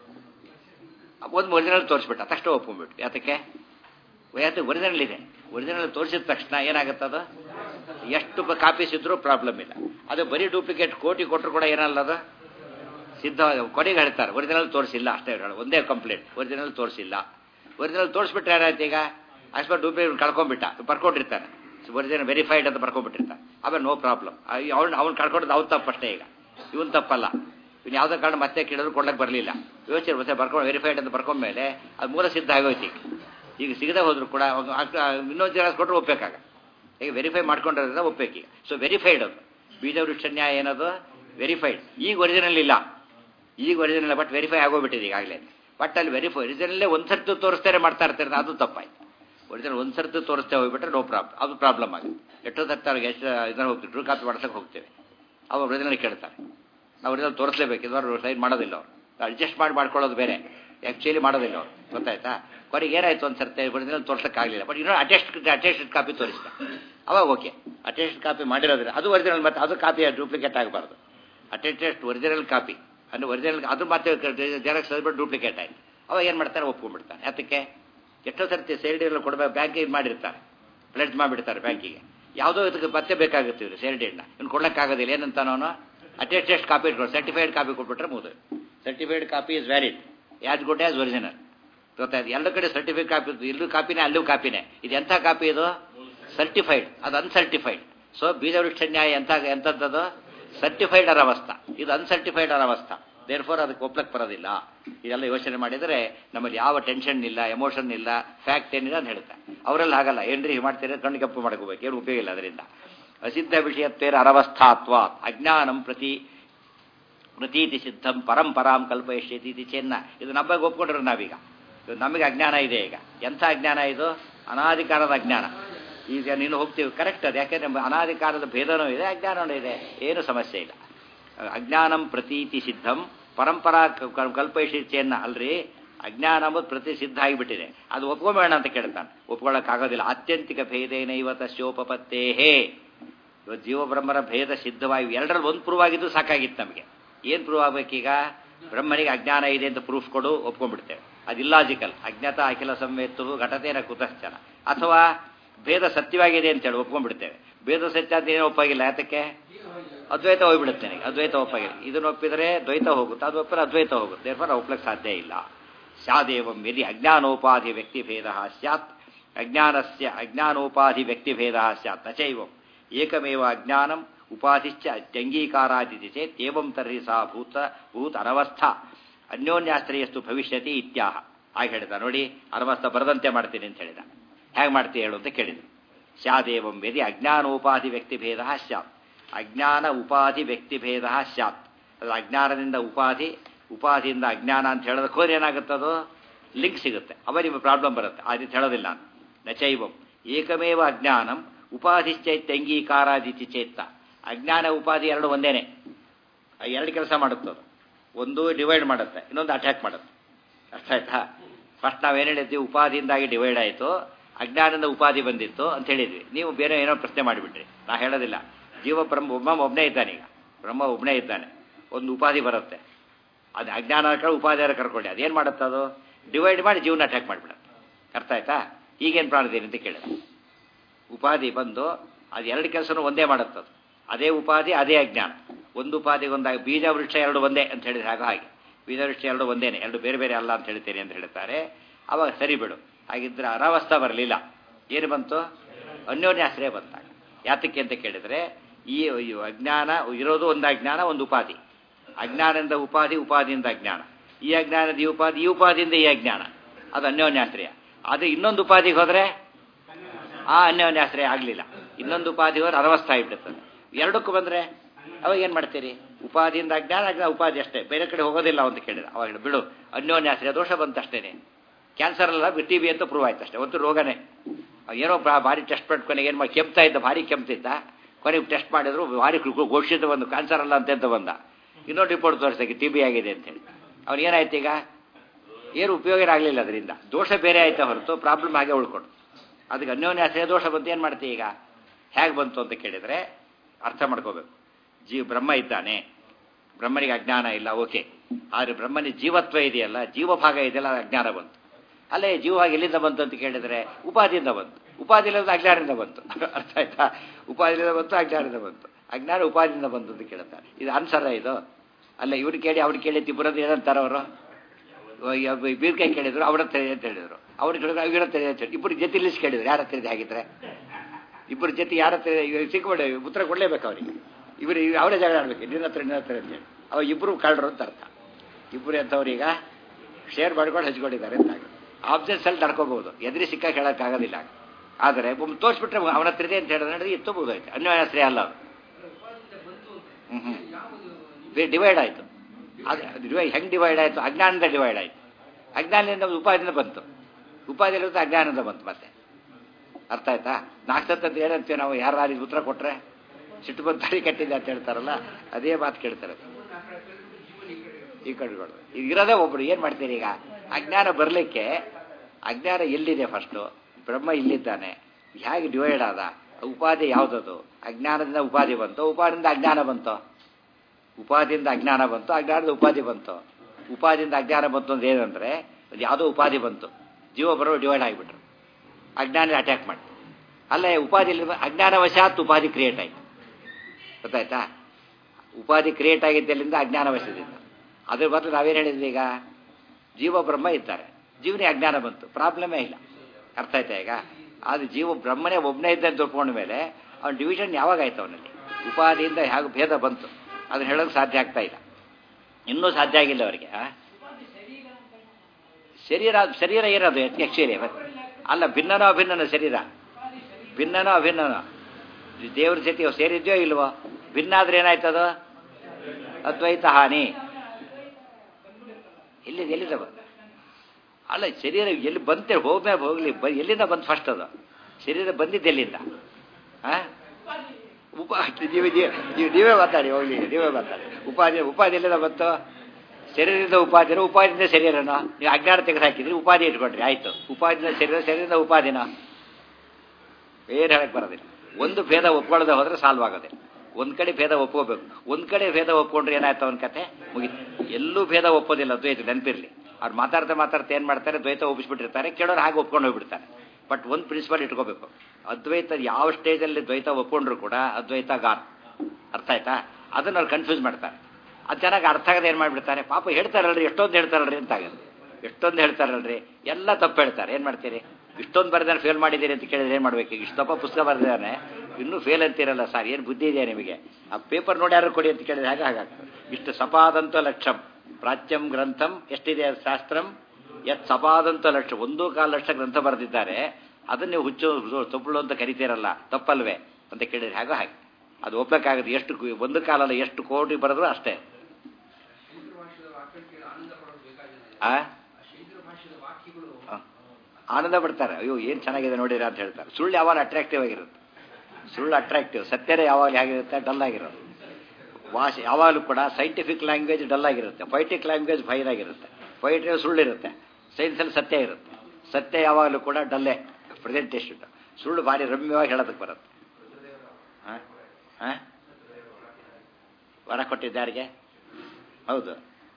ಒಂದು ಒರಿಜಿನಲ್ ತೋರಿಸ್ಬಿಟ್ಟ ತಕ್ಷಣ ಒಪ್ಕೊಂಡ್ಬಿಟ್ಟು ಯಾತಕ್ಕೆ ಯಾತ ಒರಿಜಿನಲ್ ಇದೆ ಒರಿಜಿನಲ್ ತೋರಿಸಿದ ತಕ್ಷಣ ಏನಾಗುತ್ತೆ ಅದು ಎಷ್ಟು ಕಾಪೀಸ್ ಇದ್ರೂ ಪ್ರಾಬ್ಲಮ್ ಇಲ್ಲ ಅದು ಬರೀ ಡೂಪ್ಲಿಕೇಟ್ ಕೋಟಿ ಕೊಟ್ಟರು ಕೂಡ ಏನಲ್ಲ ಅದು ಸಿದ್ಧ ಕೊನೆಗೆ ಹೇಳ್ತಾರೆ ಒರಿಜಿನಲ್ ತೋರಿಸಿಲ್ಲ ಅಷ್ಟೇ ಹೇಳೋದು ಒಂದೇ ಕಂಪ್ಲೇಂಟ್ ಒರಿಜಿನಲ್ ತೋರಿಸಿಲ್ಲ ಒರಿಜಿನಲ್ ತೋರಿಸ್ಬಿಟ್ರೆ ಏನಾಯ್ತು ಈಗ ಅಷ್ಟು ಡೂಪ್ಲಿಕೇಟ್ ಕಳ್ಕೊಂಡ್ಬಿಟ್ಟ ಬರ್ಕೊಂಡಿರ್ತಾನೆ ಒರಿಜಿನಲ್ ವೆರಿಫೈಡ್ ಅಂತ ಬರ್ಕೊಂಡ್ಬಿಟ್ಟಿರ್ತಾನೆ ಆಮೇಲೆ ನೋ ಪ್ರಾಬ್ಲಮ್ ಅವ್ನು ಅವ್ನು ಕಳ್ಕೊಂಡಿದ್ದು ಅವ್ನು ತಪ್ಪಷ್ಟೇ ಈಗ ಇವನು ತಪ್ಪಲ್ಲ ಇವ್ನು ಯಾವುದೋ ಕಾರಣ ಮತ್ತೆ ಕೇಳಿದ್ರು ಕೊಡ್ಲಕ್ಕೆ ಬರಲಿಲ್ಲ ಯೋಚನೆ ಮತ್ತೆ ಬರ್ಕೊಂಡು ವೆರಿಫೈಡ್ ಅಂತ ಬರ್ಕೊಂಡ್ಮೇಲೆ ಅದು ಮೂಲ ಸಿದ್ಧ ಆಗೋಯ್ತು ಈಗ ಈಗ ಸಿಗದೆ ಹೋದ್ರು ಕೂಡ ಅವ್ನು ಆಕ್- ಇನ್ನೊಂದು ಜೆರಾಕ್ಸ್ ಕೊಟ್ಟರು ಒಪ್ಬೇಕಾಗ ಈಗ ವೆರಿಫೈ ಮಾಡ್ಕೊಂಡಿರೋದ್ರಿಂದ ಒಪ್ಬೇಕು ಈಗ ಸೊ ವೆರಿಫೈಡ್ ಅದು ಬೀಜ ವೃಕ್ಷ ನ್ಯಾಯ ಏನದು ವೆರಿಫೈಡ್ ಈಗ ಒರಿಜಿನಲ್ ಇಲ್ಲ ಈಗ ಒರಿಜಿನಲ್ ಬಟ್ ವೆರಿಫೈ ಆಗೋಗ್ಬಿಟ್ಟಿದೆ ಈಗಾಗಲೇ ಬಟ್ ಅಲ್ಲಿ ವೆರಿಫೈ ಒರಿಜಿನಲ್ಲೇ ಒಂದು ಸರ್ತಿ ತೋರಿಸ್ತಾರೆ ಮಾಡ್ತಾ ಇರ್ತಾರೆ ಅದು ತಪ್ಪಾಯ್ತು ಒರಿಜಿನಲ್ ಒಂದು ಸರ್ತಿ ತೋರಿಸ್ತೇ ಹೋಗ್ಬಿಟ್ರೆ ನೋ ಪ್ರಾಬ್ಲಮ್ ಅದು ಪ್ರಾಬ್ಲಮ್ ಆಗುತ್ತೆ ಎಷ್ಟೋ ಸರ್ತಿ ಅವ್ರಿಗೆ ಎಷ್ಟು ಇದನ್ನ ಹೋಗ್ತೀವಿ ಟ್ರೂ ಕಾಪಿ ಮಾಡ್ಸಕ್ಕೆ ಹೋಗ್ತೇವೆ ಅವಾಗ ಒರಿಜಿನಲ್ ಕೇಳ್ತಾರೆ ನಾವು ಒರಿಜಿನಲ್ ತೋರಿಸ್ಲೇಬೇಕು ಇದುವರೆಗೂ ಸೈನ್ ಮಾಡೋದಿಲ್ಲ ಅವರು ಅಡ್ಜಸ್ಟ್ ಮಾಡಿ ಮಾಡ್ಕೊಳ್ಳೋದು ಬೇರೆ ಆ್ಯಕ್ಚುಲಿ ಮಾಡೋದಿಲ್ಲ ಅವರು ಗೊತ್ತಾಯ್ತಾ ಕೊನೆಗೆ ಏನಾಯ್ತು ಒಂದು ಸರ್ತಿ ಒರಿಜಿನಲ್ ತೋರ್ಸಕ್ಕಾಗಲಿಲ್ಲ ಬಟ್ ಇನ್ನೂ ಅಟೆಸ್ಟ್ ಅಟೆಸ್ಟೆಡ್ ಕಾಪಿ ತೋರಿಸ್ತಾ ಅವಾಗ ಓಕೆ ಅಟೆಸ್ಟೆಡ್ ಕಾಪಿ ಮಾಡಿರೋದ್ರೆ ಅದು ಒರಿಜಿನಲ್ ಮತ್ತೆ ಅದು ಕಾಪಿ ಡೂಪ್ಲಿಕೇಟ್ ಆಗಬಾರ್ದು ಅಟೆಸ್ಟೆಡ್ ಒರಿಜಿನಲ್ ಕಾಪಿ ಅಂದ್ರೆ ಒರಿಜಿನಲ್ ಅದು ಮತ್ತೆ ಜೆರಾಕ್ಸ್ ಬಿಟ್ಟು ಡೂಪ್ಲಿಕೇಟ್ ಆಯ್ತು ಅವಾಗ ಏನು ಮಾಡ್ತಾರೆ ಒಪ್ಕೊಂಡ್ಬಿಡ್ತಾರೆ ಅದಕ್ಕೆ ಎಷ್ಟೋ ಸರ್ತಿ ಸೇಲ್ ಡೀಲ್ ಕೊಡಬೇಕು ಬ್ಯಾಂಕಿಗೆ ಮಾಡಿರ್ತಾರೆ ಪ್ಲೆಡ್ಜ್ ಮಾಡಿಬಿಡ್ತಾರೆ ಬ್ಯಾಂಕಿಗೆ ಯಾವುದೋ ಇದಕ್ಕೆ ಮತ್ತೆ ಬೇಕಾಗುತ್ತೆ ಇವರು ಸೇಲ್ ಡೀಲ್ನ ಇವ್ನು ಕೊಡೋಕ್ಕಾಗೋದಿಲ್ಲ ಏನಂತ ನಾನು ಅಟೆಸ್ಟೆಡ್ ಕಾಪಿ ಇಟ್ಕೊಂಡು ಸರ್ಟಿಫೈಡ್ ಕಾಪಿ ಕೊಟ್ಬಿಟ್ರೆ ಮುಗಿದು certified copy is valid as good as original ಗೊತ್ತಾಯ್ತು ಎಲ್ಲ ಕಡೆ ಸರ್ಟಿಫೈಡ್ ಕಾಪಿ ಇಲ್ಲೂ ಕಾಪಿನೇ ಅಲ್ಲೂ ಕಾಪಿನೇ ಇದು ಎಂಥ ಕಾಪಿ ಇದು ಸರ್ಟಿಫೈಡ್ ಅದು ಅನ್ಸರ್ಟಿಫೈಡ್ ಸೊ ಬೀಜವೃಕ್ಷ ನ್ಯಾಯ ಎಂತ ಎಂಥದ್ದದು ಸರ್ಟಿಫೈಡ್ ಅರವಸ್ಥ ಇದು ಅನ್ಸರ್ಟಿಫೈಡ್ ಅರವಸ್ಥ ದೇರ್ ಫೋರ್ ಅದಕ್ಕೆ ಒಪ್ಲಕ್ಕೆ ಬರೋದಿಲ್ಲ ಇದೆಲ್ಲ ಯೋಚನೆ ಮಾಡಿದರೆ ನಮ್ಮಲ್ಲಿ ಯಾವ ಟೆನ್ಷನ್ ಇಲ್ಲ ಎಮೋಷನ್ ಇಲ್ಲ ಫ್ಯಾಕ್ಟ್ ಏನಿಲ್ಲ ಅಂತ ಹೇಳ್ತಾರೆ ಅವರೆಲ್ಲ ಹಾಗಲ್ಲ ಏನ್ರಿ ಹೀಗೆ ಮಾಡ್ತೀರಿ ಕಣ್ಣು ಕಪ್ಪು ಮಾಡ್ಕೋಬೇಕು ಏನು ಉಪಯೋಗ ಇಲ್ಲ ಅದರಿಂದ ಅಸಿದ್ಧ ವಿಷಯತ್ವೇರ ಅರವಸ್ಥಾತ್ವ ಅಜ್ಞಾನಂ ಪ್ರತಿ ಪ್ರತೀತಿ ಸಿದ್ಧಂ ಪರಂಪರಾಂ ಕಲ್ಪಯಿಷ್ಯತಿ ಇತಿ ಚೆನ್ನ ಇದು ನಮಗೆ ಒಪ್ಕೊಂಡ್ರು ನಾವೀಗ ಇದು ನಮಗೆ ಅಜ್ಞಾನ ಇದೆ ಈಗ ಎಂಥ ಅಜ್ಞಾನ ಇದು ಅನಾಧಿಕಾರದ ಅಜ್ಞಾನ ಈಗ ನೀನು ಹೋಗ್ತೀವಿ ಕರೆಕ್ಟ್ ಅದು ಯಾಕೆಂದ್ರೆ ನಮ್ಮ ಅನಾಧಿಕಾರದ ಭೇದನೂ ಇದೆ ಅಜ್ಞಾನವೂ ಇದೆ ಏನು ಸಮಸ್ಯೆ ಇಲ್ಲ ಅಜ್ಞಾನಂ ಪ್ರತೀತಿ ಸಿದ್ಧಂ ಪರಂಪರಾ ಕಲ್ಪಯಿಷ್ಯನ್ನ ಅಲ್ರಿ ಅಜ್ಞಾನ ಅಂಬುದು ಪ್ರತಿ ಸಿದ್ಧ ಆಗಿಬಿಟ್ಟಿದೆ ಅದು ಒಪ್ಕೊಂಬೇಡ ಅಂತ ಕೇಳ್ತಾನೆ ಒಪ್ಕೊಳ್ಳೋಕ್ಕಾಗೋದಿಲ್ಲ ಆತ್ಯಂತಿಕ ಭೇದೇನ ಇವತ್ತ ಶೋಪಪತ್ತೇಹೇ ಇವತ್ತು ಜೀವಬ್ರಹ್ಮರ ಭೇದ ಸಿದ್ಧವಾಗಿ ಎರಡರಲ್ಲಿ ಒಂದು ಪ್ರೂವ್ ಆಗಿದ್ದು ಸಾಕಾಗಿತ್ತು ನಮಗೆ ಏನು ಪ್ರೂವ್ ಆಗ್ಬೇಕೀಗ ಬ್ರಹ್ಮನಿಗೆ ಅಜ್ಞಾನ ಇದೆ ಅಂತ ಪ್ರೂಫ್ ಕೊಡು ಒಪ್ಕೊಂಡ್ಬಿಡ್ತೇವೆ ಅದು ಇಲ್ಲಾಜಿಕಲ್ ಅಜ್ಞಾತ ಅಖಿಲ ಸಂವೇತ್ತು ಘಟತೇನ ಕುತಶ್ಚನ ಅಥವಾ ಭೇದ ಸತ್ಯವಾಗಿದೆ ಅಂತ ಹೇಳಿ ಒಪ್ಕೊಂಡ್ಬಿಡ್ತೇವೆ ಭೇದ ಸತ್ಯ ಅಂತ ಏನೋ ಒಪ್ಪಾಗಿಲ್ಲ ಯಾತಕ್ಕೆ ಅದ್ವೈತ ಹೋಗ್ಬಿಡುತ್ತೆ ನನಗೆ ಅದ್ವೈತ ಒಪ್ಪಾಗಿಲ್ಲ ಇದನ್ನು ಒಪ್ಪಿದರೆ ದ್ವೈತ ಹೋಗುತ್ತೆ ಅದು ಒಪ್ಪಿದ್ರೆ ಅದ್ವೈತ ಹೋಗುತ್ತೆ ದೇರ್ಫರ್ ಒಪ್ಲಕ್ಕೆ ಸಾಧ್ಯ ಇಲ್ಲ ಸ್ಯಾದೇವಂ ಯದಿ ಅಜ್ಞಾನೋಪಾಧಿ ವ್ಯಕ್ತಿಭೇದ ಸ್ಯಾತ್ ಅಜ್ಞಾನಸ್ಯ ಅಜ್ಞಾನೋಪಾಧಿ ವ್ಯಕ್ತಿಭೇದ ಸ್ಯಾತ್ ನಚೈವಂ ಏಕಮೇವ ಅಜ್ಞಾನಂ ಉಪಾಧಿಶ್ಚ ಅತ್ಯಂಗೀಕಾರಾದಿತಿ ಚೇತ್ ಏವಂ ತರ್ಹಿ ಸಾ ಭೂತ ಭೂತ ಅನವಸ್ಥಾ ಅನ್ಯೋನ್ಯಾಶ್ರಯಸ್ತು ಭವಿಷ್ಯತಿ ಇತ್ಯಾಹ ಹಾಗೆ ಹೇಳಿದ ನೋಡಿ ಅನವಸ್ಥ ಬರದಂತೆ ಮಾಡ್ತೀನಿ ಅಂತ ಹೇಳಿದ ಹೇಗೆ ಮಾಡ್ತೀಯ ಹೇಳು ಅಂತ ಕೇಳಿದ್ರು ಸ್ಯಾದೇವಂ ಯದಿ ಅಜ್ಞಾನೋಪಾಧಿ ವ್ಯಕ್ತಿಭೇದ ಸ್ಯಾತ್ ಅಜ್ಞಾನ ಉಪಾಧಿ ವ್ಯಕ್ತಿಭೇದ ಸ್ಯಾತ್ ಅದು ಅಜ್ಞಾನದಿಂದ ಉಪಾಧಿ ಉಪಾಧಿಯಿಂದ ಅಜ್ಞಾನ ಅಂತ ಹೇಳೋದಕ್ಕೆ ಹೋದ್ರೆ ಏನಾಗುತ್ತದು ಲಿಂಕ್ ಸಿಗುತ್ತೆ ಅವ ನಿಮಗೆ ಪ್ರಾಬ್ಲಮ್ ಬರುತ್ತೆ ಆ ರೀತಿ ಹೇಳೋದಿಲ್ಲ ನಾನು ನಚೈವಂ ಏಕಮೇವ ಅಜ್ಞಾನಂ ಉಪಾಧಿಶ್ಚೈತ್ಯಂಗೀಕಾರಾದಿತಿ ಚೇತ್ತ ಅಜ್ಞಾನ ಉಪಾಧಿ ಎರಡು ಒಂದೇನೆ ಎರಡು ಕೆಲಸ ಮಾಡುತ್ತದು ಒಂದು ಡಿವೈಡ್ ಮಾಡುತ್ತೆ ಇನ್ನೊಂದು ಅಟ್ಯಾಕ್ ಮಾಡುತ್ತೆ ಅರ್ಥ ಆಯ್ತಾ ಫಸ್ಟ್ ನಾವೇನು ಹೇಳಿದ್ವಿ ಉಪಾಧಿಯಿಂದಾಗಿ ಡಿವೈಡ್ ಆಯಿತು ಅಜ್ಞಾನದಿಂದ ಉಪಾಧಿ ಬಂದಿತ್ತು ಅಂತ ಹೇಳಿದ್ವಿ ನೀವು ಬೇರೆ ಏನೋ ಪ್ರಶ್ನೆ ಮಾಡಿಬಿಟ್ರಿ ನಾ ಹೇಳೋದಿಲ್ಲ ಜೀವ ಬ್ರಹ್ಮ ಒಬ್ಬ ಒಬ್ಬನೇ ಇದ್ದಾನೆ ಈಗ ಬ್ರಹ್ಮ ಒಬ್ಬನೇ ಇದ್ದಾನೆ ಒಂದು ಉಪಾಧಿ ಬರುತ್ತೆ ಅದು ಅಜ್ಞಾನ ಕಡೆ ಉಪಾಧಿಯಾರ ಕರ್ಕೊಂಡೆ ಅದೇನು ಮಾಡುತ್ತೆ ಅದು ಡಿವೈಡ್ ಮಾಡಿ ಜೀವನ ಅಟ್ಯಾಕ್ ಮಾಡಿಬಿಡುತ್ತೆ ಅರ್ಥ ಆಯ್ತಾ ಈಗೇನು ಪ್ರಾಣದೇನು ಅಂತ ಕೇಳಿದೆ ಉಪಾಧಿ ಬಂದು ಅದು ಎರಡು ಕೆಲಸನೂ ಒಂದೇ ಮಾಡುತ್ತದು ಅದೇ ಉಪಾಧಿ ಅದೇ ಅಜ್ಞಾನ ಒಂದು ಉಪಾಧಿಗೆ ಒಂದಾಗಿ ಬೀಜ ವೃಕ್ಷ ಎರಡು ಒಂದೇ ಅಂತ ಹೇಳಿದ್ರೆ ಆಗ ಹಾಗೆ ಬೀಜ ವೃಕ್ಷ ಎರಡು ಒಂದೇನೆ ಎರಡು ಬೇರೆ ಬೇರೆ ಅಲ್ಲ ಅಂತ ಹೇಳ್ತೇನೆ ಅಂತ ಹೇಳ್ತಾರೆ ಅವಾಗ ಸರಿ ಬಿಡು ಹಾಗಿದ್ರೆ ಅನಾವಸ್ಥಾ ಬರಲಿಲ್ಲ ಏನು ಬಂತು ಅನ್ಯೋನ್ಯಾಶ್ರಯ ಬಂತಾಗ ಯಾತಕ್ಕೆ ಅಂತ ಕೇಳಿದ್ರೆ ಈ ಈ ಅಜ್ಞಾನ ಇರೋದು ಒಂದು ಅಜ್ಞಾನ ಒಂದು ಉಪಾಧಿ ಅಜ್ಞಾನದಿಂದ ಉಪಾಧಿ ಉಪಾಧಿಯಿಂದ ಅಜ್ಞಾನ ಈ ಅಜ್ಞಾನದ ಈ ಉಪಾಧಿ ಈ ಉಪಾಧಿಯಿಂದ ಈ ಅಜ್ಞಾನ ಅದು ಅನ್ಯೋನ್ಯಾಶ್ರಯ ಅದು ಇನ್ನೊಂದು ಉಪಾಧಿಗೆ ಹೋದರೆ ಆ ಅನ್ಯೋನ್ಯಾಶ್ರಯ ಆಗಲಿಲ್ಲ ಇನ್ನೊಂದು ಉಪಾಧಿ ಹೋದ್ರೆ ಅನವಸ್ಥಾ ಇಬಿಡುತ್ತದೆ ಎರಡಕ್ಕೂ ಬಂದರೆ ಅವಾಗ ಏನು ಮಾಡ್ತೀರಿ ಉಪಾಧಿಯಿಂದ ಅಜ್ಞಾನ ಅಜ್ಞಾನ ಉಪಾಧಿ ಅಷ್ಟೇ ಬೇರೆ ಕಡೆ ಹೋಗೋದಿಲ್ಲ ಅಂತ ಕೇಳಿದ ಅವಾಗ ಬಿಡು ಅನ್ಯೋನ್ಯಾಶ್ರಯ ದೋಷ ಬಂತಷ್ಟೇನೆ ಕ್ಯಾನ್ಸರ್ ಅಲ್ಲ ಟಿ ಬಿ ಅಂತ ಪ್ರೂವ್ ಆಯ್ತು ಅಷ್ಟೇ ಒಂದು ರೋಗನೇ ಏನೋ ಭಾರಿ ಟೆಸ್ಟ್ ಮಾಡ್ಕೊಂಡು ಏನು ಮಾಡಿ ಕೆಮ್ತಾ ಇದ್ದ ಭಾರಿ ಕೆಮ್ತಿದ್ದ ಕೊನೆಗೆ ಟೆಸ್ಟ್ ಮಾಡಿದ್ರು ಭಾರಿ ಘೋಷಿತ ಬಂದು ಕ್ಯಾನ್ಸರ್ ಅಲ್ಲ ಅಂತ ಅಂತ ಬಂದ ಇನ್ನೊಂದು ರಿಪೋರ್ಟ್ ತೋರಿಸಕ್ಕೆ ಟಿ ಬಿ ಆಗಿದೆ ಅಂತೇಳಿ ಅವ್ನು ಏನಾಯ್ತು ಈಗ ಏನು ಉಪಯೋಗ ಆಗಲಿಲ್ಲ ಅದರಿಂದ ದೋಷ ಬೇರೆ ಆಯ್ತಾ ಹೊರತು ಪ್ರಾಬ್ಲಮ್ ಹಾಗೆ ಉಳ್ಕೊಂಡು ಅದಕ್ಕೆ ಅನ್ಯೋನ್ಯಾಶ್ರಯ ದೋಷ ಬಂತು ಏನು ಮಾಡ್ತೀವಿ ಈಗ ಹೇಗೆ ಬಂತು ಅಂತ ಕೇಳಿದರೆ ಅರ್ಥ ಮಾಡ್ಕೋಬೇಕು ಜೀವ ಬ್ರಹ್ಮ ಇದ್ದಾನೆ ಬ್ರಹ್ಮನಿಗೆ ಅಜ್ಞಾನ ಇಲ್ಲ ಓಕೆ ಆದರೆ ಬ್ರಹ್ಮನಿಗೆ ಜೀವತ್ವ ಇದೆಯಲ್ಲ ಜೀವಭಾಗ ಇದೆಯಲ್ಲ ಅದು ಅಜ್ಞಾನ ಬಂತು ಅಲ್ಲೇ ಜೀವಭಾಗ ಎಲ್ಲಿಂದ ಬಂತು ಅಂತ ಕೇಳಿದರೆ ಉಪಾಧಿಯಿಂದ ಬಂತು ಉಪಾಧಿ ಇಲ್ಲದ ಅಜ್ಞಾನದಿಂದ ಬಂತು ಅರ್ಥ ಆಯ್ತಾ ಉಪಾಧಿಯಿಂದ ಬಂತು ಅಜ್ಞಾನದಿಂದ ಬಂತು ಅಜ್ಞಾನ ಉಪಾಧಿಯಿಂದ ಬಂತು ಅಂತ ಕೇಳ್ತಾರೆ ಇದು ಅನ್ಸರ ಇದು ಅಲ್ಲ ಇವ್ರು ಕೇಳಿ ಅವ್ರು ಕೇಳಿ ತಿಬ್ಬರದ್ದು ಏನಂತಾರೆ ಅವರು ಬೀರ್ಕಾಯಿ ಕೇಳಿದ್ರು ಅವ್ರ ಹತ್ರ ಅಂತ ಹೇಳಿದ್ರು ಅವ್ರು ಕೇಳಿದ್ರು ಅವ್ರ ಹತ್ರ ಅಂತ ಹೇಳಿ ಇಬ್ಬರು ಜೊತೆ ಲಿಸ್ಟ್ ಕೇಳಿದ್ರು ಯಾರ ಹತ್ರ ಇದೆ ಹಾಗಿದ್ರೆ ಇಬ್ಬರು ಜೊತೆ ಯಾರ ಹತ್ರ ಸಿಕ್ಕಬೇಡ ಉತ್ತರ ಕೊಡಲೇಬೇಕು ಅವರಿಗೆ ಇವರು ಅವರೇ ಜಗಳ ಆಡ್ಬೇಕು ನಿನ್ನ ಹತ್ರ ನಿನ್ನ ಹತ್ರ ಅಂತೇಳಿ ಅವ ಇಬ್ಬರು ಕಳ್ಳರು ಅಂತ ಅರ್ಥ ಇಬ್ಬರು ಎಂಥವ್ರೀಗ ಶೇರ್ ಮಾಡ್ಕೊಂಡು ಹಚ್ಕೊಂಡಿದ್ದಾರೆ ಅಂತ ಆಬ್ಸೆನ್ಸ್ ಅಲ್ಲಿ ನಡ್ಕೋಬಹುದು ಎದುರಿ ಸಿಕ್ಕ ಹೇಳೋಕ್ಕಾಗೋದಿಲ್ಲ ಆದರೆ ಒಮ್ಮೆ ತೋರಿಸ್ಬಿಟ್ರೆ ಅವನ ಹತ್ರ ಇದೆ ಅಂತ ಹೇಳಿದ್ರೆ ಎತ್ತಬಹುದಾಯ್ತು ಅನ್ಯಾಶ್ರಯ ಅಲ್ಲ ಅದು ಹ್ಞೂ ಹ್ಞೂ ಡಿವೈಡ್ ಆಯಿತು ಅದು ಡಿವೈಡ್ ಹೆಂಗೆ ಡಿವೈಡ್ ಆಯಿತು ಅಜ್ಞಾನದಿಂದ ಡಿವೈಡ್ ಆಯಿತು ಅಜ್ಞಾನದಿಂದ ಉಪಾದಿಯಿಂದ ಬಂತು ಉಪಾದಿಲಿருந்து ಅಜ್ಞಾನದಿಂದ ಬಂತು ಮತ್ತೆ ಅರ್ಥ ಆಯ್ತಾ ನಾಲ್ಕು ಏನಂತೀವಿ ನಾವು ಯಾರು ಉತ್ತರ ಕೊಟ್ಟರೆ ಸಿಟ್ಟು ಬಂದು ತಡಿ ಕಟ್ಟಿದ್ದೆ ಅಂತ ಹೇಳ್ತಾರಲ್ಲ ಅದೇ ಮಾತು ಕೇಳ್ತಾರೆ ಈ ಕಡೆಗಳು ಈಗ ಇರೋದೇ ಒಬ್ರು ಏನು ಮಾಡ್ತೀರಿ ಈಗ ಅಜ್ಞಾನ ಬರಲಿಕ್ಕೆ ಅಜ್ಞಾನ ಎಲ್ಲಿದೆ ಫಸ್ಟು ಬ್ರಹ್ಮ ಇಲ್ಲಿದ್ದಾನೆ ಹೇಗೆ ಡಿವೈಡ್ ಆದ ಉಪಾಧಿ ಯಾವುದದು ಅಜ್ಞಾನದಿಂದ ಉಪಾಧಿ ಬಂತು ಉಪಾದಿಯಿಂದ ಅಜ್ಞಾನ ಬಂತು ಉಪಾದಿಯಿಂದ ಅಜ್ಞಾನ ಬಂತು ಅಜ್ಞಾನದ ಉಪಾಧಿ ಬಂತು ಉಪಾದಿಯಿಂದ ಅಜ್ಞಾನ ಬಂತು ಅಂತ ಏನಂದ್ರೆ ಅದು ಯಾವುದೋ ಉಪಾಧಿ ಬಂತು ಜೀವ ಬರೋ ಡಿವೈಡ್ ಆಗಿಬಿಟ್ರು ಅಜ್ಞಾನ ಅಟ್ಯಾಕ್ ಮಾಡಿ ಅಲ್ಲೇ ಉಪಾಧಿ ಅಜ್ಞಾನವಶಾತ್ ಉಪಾಧಿ ಕ್ರಿಯೇಟ್ ಆಯಿತು ಗೊತ್ತಾಯ್ತಾ ಉಪಾಧಿ ಕ್ರಿಯೇಟ್ ಆಗಿದ್ದಲ್ಲಿಂದ ಅಜ್ಞಾನವಶದಿಂದ ಅದ್ರ ಬದಲು ನಾವೇನು ಹೇಳಿದ್ವಿ ಈಗ ಜೀವ ಬ್ರಹ್ಮ ಇದ್ದಾರೆ ಜೀವನೇ ಅಜ್ಞಾನ ಬಂತು ಪ್ರಾಬ್ಲಮೇ ಇಲ್ಲ ಅರ್ಥ ಆಯ್ತಾ ಈಗ ಅದು ಜೀವ ಬ್ರಹ್ಮನೇ ಒಬ್ಬನೇ ಇದ್ದ ಅಂತ ತಿಳ್ಕೊಂಡ ಮೇಲೆ ಅವನ ಡಿವಿಷನ್ ಯಾವಾಗ ಆಯ್ತು ಅವನಲ್ಲಿ ಉಪಾಧಿಯಿಂದ ಹೇಗೆ ಭೇದ ಬಂತು ಅದನ್ನ ಹೇಳೋಕೆ ಸಾಧ್ಯ ಆಗ್ತಾ ಇಲ್ಲ ಇನ್ನೂ ಸಾಧ್ಯ ಆಗಿಲ್ಲ ಅವರಿಗೆ ಆ? ಶರೀರ ಶರೀರ ಏನದು ಆ್ಯಕ್ಚುಲಿ ಅಲ್ಲ ಭಿನ್ನನೋ ಅಭಿನ್ನನೋ ಶರೀರ ಭಿನ್ನನೋ ಅಭಿನ್ನನೋ ದೇವ್ರ ಜೊತೆ ಅವು ಸೇರಿದ್ಯೋ ಇಲ್ವೋ ಭಿನ್ನ ಆದ್ರೆ ಏನಾಯ್ತದು ಅದ್ವೈತ ಹಾನಿ ಎಲ್ಲಿದೆ ಎಲ್ಲಿಂದ ಬಂದ ಅಲ್ಲ ಶರೀರ ಎಲ್ಲಿ ಬಂತೆ ಹೋಗ್ಮೇ ಹೋಗ್ಲಿ ಬ ಎಲ್ಲಿಂದ ಬಂತು ಫಸ್ಟ್ ಅದು ಶರೀರ ಬಂದಿದ್ದು ಎಲ್ಲಿಂದ ಆ ಉಪ ನೀವು ನೀವು ನೀವೇ ಮಾತಾಡಿ ಹೋಗ್ಲಿ ನೀವೇ ಮಾತಾಡಿ ಉಪಾಧಿ ಉಪಾಧಿ ಎಲ್ಲಿಂದ ಬಂತು ಶರೀರದಿಂದ ಉಪಾಧಿನ ಉಪಾಧಿಯಿಂದ ಶರೀರನ ನೀವು ಅಜ್ಞಾನ ತೆಗೆದು ಹಾಕಿದ್ರಿ ಉಪಾಧಿ ಇಟ್ಕೊಂಡ್ರಿ ಆಯ್ತು ಉಪಾಧಿಯಿಂದ ಶರೀರ ಶರೀರದಿಂದ ಉಪಾಧಿನ ಏನು ಹೇಳಕ್ ಬರೋದಿಲ್ಲ ಒಂದು ಭೇದ ಒಪ್ಕೊಳ್ಳದೆ ಹೋದ್ರೆ ಸಾಲ್ವ್ ಆಗೋದಿಲ್ಲ ಒಂದ್ ಕಡೆ ಭೇದ ಒಪ್ಕೋಬೇಕು ಒಂದ್ ಕಡೆ ಭೇದ ಒಪ್ಕೊಂಡ್ರೆ ಏನಾಯ್ತು ಅವನ ಕತೆ ಮುಗಿತು ಎಲ್ಲೂ ಭೇದ ಒಪ್ಪೋದಿಲ್ಲ ದ್ವೈತ ನೆನಪಿರ್ಲಿ ಅವ್ರು ಮಾತಾಡ್ತಾ ಮಾತಾಡ್ತಾ ಏನ್ ಮಾಡ್ತಾರೆ ದ್ವೈತ ಒಪ್ಪಿಸ್ಬಿಟ್ಟಿರ್ತಾರೆ ಕೇಳೋರು ಹಾಗೆ ಒಪ್ಕೊಂಡು ಹೋಗ್ಬಿಡ್ತಾರೆ ಬಟ್ ಒಂದು ಪ್ರಿನ್ಸಿಪಲ್ ಇಟ್ಕೋಬೇಕು ಅದ್ವೈತ ಯಾವ ಸ್ಟೇಜಲ್ಲಿ ದ್ವೈತ ಒಪ್ಕೊಂಡ್ರು ಕೂಡ ಅದ್ವೈತ ಗಾನ್ ಅರ್ಥ ಆಯ್ತಾ ಅದನ್ನ ಅವ್ರು ಕನ್ಫ್ಯೂಸ್ ಮಾಡ್ತಾರೆ ಅದು ಚೆನ್ನಾಗಿ ಅರ್ಥ ಆಗದೆ ಏನು ಮಾಡ್ಬಿಡ್ತಾರೆ ಪಾಪ ಹೇಳ್ತಾರಲ್ರಿ ಎಷ್ಟೊಂದು ಹೇಳ್ತಾರಲ್ರಿ ಅಂತ ಆಗುತ್ತೆ ಎಷ್ಟೊಂದು ಹೇಳ್ತಾರಲ್ರಿ ಎಲ್ಲ ತಪ್ಪು ಹೇಳ್ತಾರೆ ಏನು ಮಾಡ್ತೀರಿ ಇಷ್ಟೊಂದು ಬರೆದಾನೆ ಫೇಲ್ ಮಾಡಿದ್ದೀರಿ ಅಂತ ಕೇಳಿದ್ರೆ ಏನು ಮಾಡ್ಬೇಕು ಈಗ ಇಷ್ಟಪ್ಪ ಪುಸ್ತಕ ಬರೆದಿದ್ದಾನೆ ಇನ್ನೂ ಫೇಲ್ ಅಂತೀರಲ್ಲ ಸರ್ ಏನು ಬುದ್ಧಿ ಇದೆಯಾ ನಿಮಗೆ ಆ ಪೇಪರ್ ನೋಡಿ ಯಾರು ಕೊಡಿ ಅಂತ ಕೇಳಿದ್ರೆ ಹಾಗೆ ಹಾಗಾಗ್ತದೆ ಇಷ್ಟು ಸಪಾದಂತ ಲಕ್ಷಂ ಪ್ರಾಚ್ಯಂ ಗ್ರಂಥಂ ಎಷ್ಟಿದೆ ಅದು ಶಾಸ್ತ್ರಂ ಎತ್ ಸಪಾದಂತ ಲಕ್ಷ ಒಂದು ಕಾಲು ಲಕ್ಷ ಗ್ರಂಥ ಬರೆದಿದ್ದಾರೆ ಅದನ್ನ ನೀವು ಹುಚ್ಚು ತಪ್ಪಳು ಅಂತ ಕರಿತೀರಲ್ಲ ತಪ್ಪಲ್ವೇ ಅಂತ ಕೇಳಿದ್ರೆ ಹಾಗೆ ಹಾಗೆ ಅದು ಒಪ್ಪಕ್ಕಾಗದು ಎಷ್ಟು ಕು- ಒಂದು ಕಾಲಲ್ಲ ಎಷ್ಟು ಕೋಟಿ ಬರೆದ್ರು ಅಷ್ಟೇ ಆ ಆ. ಆನಂದ ಪಡ್ತಾರೆ ಅಯ್ಯೋ ಏನು ಚೆನ್ನಾಗಿದೆ ನೋಡಿರ ಅಂತ ಹೇಳ್ತಾರೆ ಸುಳ್ಳು ಯಾವಾಗ ಅಟ್ರಾಕ್ಟಿವ್ ಆಗಿರುತ್ತೆ ಸುಳ್ಳು ಅಟ್ರಾಕ್ಟಿವ್ ಸತ್ಯನೇ ಯಾವಾಗ ಹೇಗಿರುತ್ತೆ ಡಲ್ ಆಗಿರೋದು ಭಾಷೆ ಯಾವಾಗಲೂ ಕೂಡ ಸೈಂಟಿಫಿಕ್ ಲ್ಯಾಂಗ್ವೇಜ್ ಡಲ್ ಆಗಿರುತ್ತೆ ಪೊಯಿಟಿಕ್ ಲ್ಯಾಂಗ್ವೇಜ್ ಫೈರ್ ಆಗಿರುತ್ತೆ ಪೊಯಿಟ್ರಿ ಸುಳ್ಳಿರುತ್ತೆ ಸೈನ್ಸಲ್ಲಿ ಸತ್ಯ ಇರುತ್ತೆ ಸತ್ಯ ಯಾವಾಗಲೂ ಕೂಡ ಡಲ್ಲೇ ಪ್ರೆಸೆಂಟೇಷನ್ ಸುಳ್ಳು ಭಾರಿ ರಮ್ಯವಾಗಿ ಹೇಳೋದಕ್ಕೆ ಬರುತ್ತೆ ಹಾಂ ಹಾಂ ವರ ಕೊಟ್ಟಿದ್ದಾರಿಗೆ ಹೌದು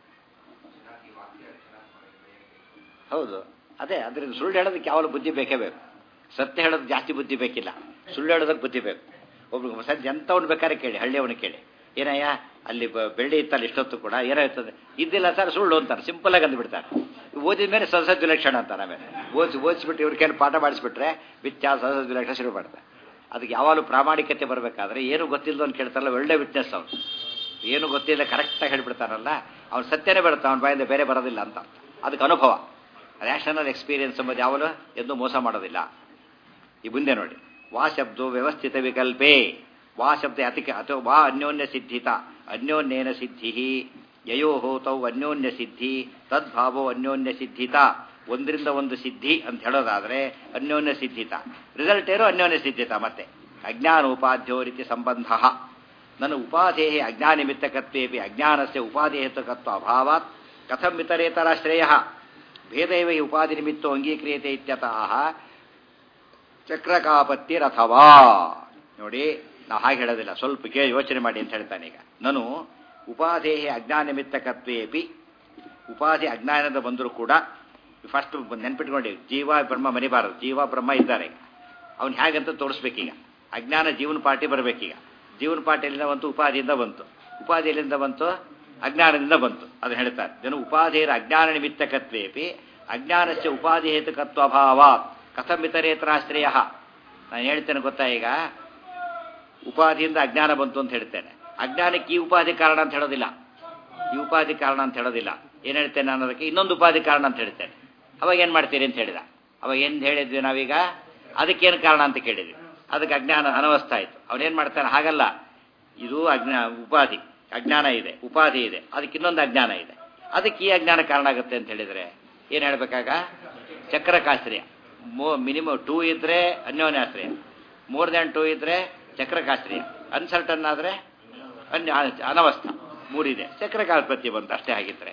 ಹೌದು ಅದೇ ಅದರಿಂದ ಸುಳ್ಳು ಹೇಳೋದಕ್ಕೆ ಯಾವಾಗಲೂ ಬುದ್ಧಿ ಬೇಕೇ ಬೇಕು ಸತ್ಯ ಹೇಳೋದು ಜಾಸ್ತಿ ಬುದ್ಧಿ ಬೇಕಿಲ್ಲ ಸುಳ್ಳು ಹೇಳೋದಕ್ಕೆ ಬುದ್ಧಿ ಬೇಕು ಒಬ್ರು ಸದ್ಯ ಎಂಥವ್ನು ಬೇಕಾದ್ರೆ ಕೇಳಿ ಹಳ್ಳಿಯವನು ಕೇಳಿ ಏನಯ್ಯ ಅಲ್ಲಿ ಬ- ಬೆಳ್ಳಿ ಇತ್ತಲ್ಲ ಇಷ್ಟೊತ್ತು ಕೂಡ ಏನಾಯ್ತದೆ ಇದ್ದಿಲ್ಲ ಸರ್ ಸುಳ್ಳು ಅಂತಾರೆ ಸಿಂಪಲ್ ಆಗಿ ಅಂದ್ಬಿಡ್ತಾರೆ ಓದಿದ ಮೇಲೆ ಸದಸ್ಯ ವಿಲಕ್ಷಣ ಅಂತಾರೆ ಆಮೇಲೆ ಓದಿಸಿ ಓದಿಸ್ಬಿಟ್ಟು ಇವ್ರಿಗೆ ಪಾಠ ಮಾಡಿಸ್ಬಿಟ್ರೆ ವಿತ್ಯ ಸದಸ್ಯ ವಿಲಕ್ಷಣ ಶುರು ಮಾಡ್ತಾರೆ ಅದಕ್ಕೆ ಯಾವಾಗಲೂ ಪ್ರಾಮಾಣಿಕತೆ ಬರಬೇಕಾದ್ರೆ ಏನು ಗೊತ್ತಿಲ್ಲದ ಅಂತ ಕೇಳ್ತಾರಲ್ಲ ಒಳ್ಳೆ ವಿಟ್ನೆಸ್ ಅವನು ಏನು ಗೊತ್ತಿಲ್ಲ ಕರೆಕ್ಟಾಗಿ ಹೇಳ್ಬಿಡ್ತಾರಲ್ಲ ಅವ್ನು ಸತ್ಯನೇ ಬರುತ್ತೆ ಅವನ ಬಾಯಿಂದ ಬೇರೆ ಬರೋದಿಲ್ಲ ಅಂತ ಅದಕ್ಕೆ ಅನುಭವ ರ್ಯಾಷನಲ್ ಎಕ್ಸ್ಪೀರಿಯನ್ಸ್ ಎಂಬುದು ಯಾವನು ಎಂದು ಮೋಸ ಮಾಡೋದಿಲ್ಲ ಈ ಮುಂದೆ ನೋಡಿ ವಾ ಶಬ್ದೋ ವ್ಯವಸ್ಥಿತ ವಿಕಲ್ಪೇ ವಾ ಶಬ್ದ ಅತಿಕ ಅಥವಾ ವಾ ಅನ್ಯೋನ್ಯ ಸಿದ್ಧಿತ ಅನ್ಯೋನ್ಯೇನ ಸಿದ್ಧಿ ಯಯೋ ತೌ ಅನ್ಯೋನ್ಯ ಸಿದ್ಧಿ ತದ್ಭಾವೋ ಅನ್ಯೋನ್ಯ ಸಿದ್ಧಿತ ಒಂದರಿಂದ ಒಂದು ಸಿದ್ಧಿ ಅಂತ ಹೇಳೋದಾದ್ರೆ ಅನ್ಯೋನ್ಯ ಸಿದ್ಧಿತ ರಿಸಲ್ಟ್ ಏನೋ ಅನ್ಯೋನ್ಯ ಸಿದ್ಧಿತ ಮತ್ತೆ ಅಜ್ಞಾನ ಉಪಾಧ್ಯ ರೀತಿ ಸಂಬಂಧ ನನ್ನ ಉಪಾಧೇ ಅಜ್ಞಾನಿಮಿತ್ತಕತ್ವೇಪಿ ಅಜ್ಞಾನಸ್ಯ ಉಪಾಧಿಹೇತುಕತ್ವ ಅಭಾವಾತ್ ಕಥಂ ಇತರೇತರ ಶ್ರೇಯ ಭೇದೈವ ಹಿ ಉಪಾಧಿ ನಿಮಿತ್ತೋ ಅಂಗೀಕ್ರಿಯತೆ ಇತ್ಯತಃ ಚಕ್ರಕಾಪತ್ತಿರಥವಾ ನೋಡಿ ನಾವು ಹಾಗೆ ಹೇಳೋದಿಲ್ಲ ಸ್ವಲ್ಪ ಕೇ ಯೋಚನೆ ಮಾಡಿ ಅಂತ ಹೇಳ್ತಾನೆ ಈಗ ನಾನು ಉಪಾಧೇ ಅಜ್ಞಾನಿಮಿತ್ತಕತ್ವೇಪಿ ಉಪಾಧಿ ಅಜ್ಞಾನದ ಬಂದರೂ ಕೂಡ ಫಸ್ಟ್ ನೆನ್ಪಿಟ್ಕೊಂಡು ಜೀವ ಬ್ರಹ್ಮ ಮರಿಬಾರದು ಜೀವ ಬ್ರಹ್ಮ ಇದ್ದಾರೆ ಅವ್ನು ಹೇಗಂತ ತೋರಿಸ್ಬೇಕೀಗ ಅಜ್ಞಾನ ಜೀವನ ಪಾರ್ಟಿ ಬರಬೇಕೀಗ ಜೀವನ ಪಾರ್ಟಿಯಿಂದ ಬಂತು ಉಪಾಧಿಯಿಂದ ಬಂತು ಉಪಾಧಿಯಿಂದ ಬಂತು ಅಜ್ಞಾನದಿಂದ ಬಂತು ಅದನ್ನು ಹೇಳ್ತಾರೆ ಜನ ಉಪಾಧಿಯರ ಅಜ್ಞಾನ ನಿಮಿತ್ತಕತ್ವೇಪಿ ಅಜ್ಞಾನಸ್ಯ ಉಪಾಧಿ ಹೇತುಕತ್ವಭಾವ ಕಥಂ ಇತರೇತರಾಶ್ರಯ ನಾನು ಹೇಳ್ತೇನೆ ಗೊತ್ತಾ ಈಗ ಉಪಾಧಿಯಿಂದ ಅಜ್ಞಾನ ಬಂತು ಅಂತ ಹೇಳ್ತೇನೆ ಅಜ್ಞಾನಕ್ಕೆ ಈ ಉಪಾಧಿ ಕಾರಣ ಅಂತ ಹೇಳೋದಿಲ್ಲ ಈ ಉಪಾಧಿ ಕಾರಣ ಅಂತ ಹೇಳೋದಿಲ್ಲ ಏನು ಹೇಳ್ತೇನೆ ಅನ್ನೋದಕ್ಕೆ ಇನ್ನೊಂದು ಉಪಾಧಿ ಕಾರಣ ಅಂತ ಹೇಳ್ತೇನೆ ಅವಾಗ ಏನು ಮಾಡ್ತೀರಿ ಅಂತ ಹೇಳಿದ ಅವಾಗ ಏನು ಹೇಳಿದ್ವಿ ನಾವೀಗ ಅದಕ್ಕೇನು ಕಾರಣ ಅಂತ ಕೇಳಿದ್ವಿ ಅದಕ್ಕೆ ಅಜ್ಞಾನ ಅನವಸ್ಥ ಆಯಿತು ಅವನೇನು ಮಾಡ್ತಾನೆ ಹಾಗಲ್ಲ ಇದು ಅಜ್ಞಾ ಉಪಾಧಿ ಅಜ್ಞಾನ ಇದೆ ಉಪಾಧಿ ಇದೆ ಅದಕ್ಕೆ ಇನ್ನೊಂದು ಅಜ್ಞಾನ ಇದೆ ಅದಕ್ಕೆ ಈ ಅಜ್ಞಾನ ಕಾರಣ ಆಗುತ್ತೆ ಅಂತ ಹೇಳಿದರೆ ಏನು ಹೇಳಬೇಕಾಗ ಚಕ್ರಕಾಶ್ರಯ ಮೋ ಮಿನಿಮಮ್ ಟೂ ಇದ್ರೆ ಅನ್ಯೋನ್ಯಾಶ್ರಯ ಮೋರ್ ದ್ಯಾನ್ ಟೂ ಇದ್ರೆ ಚಕ್ರಕಾಶ್ರಯ ಅನ್ಸರ್ಟನ್ ಆದರೆ ಅನ್ಯ ಅನವಸ್ಥ ಮೂರಿದೆ ಚಕ್ರಕಾಪತ್ತಿ ಬಂತು ಅಷ್ಟೇ ಆಗಿದ್ರೆ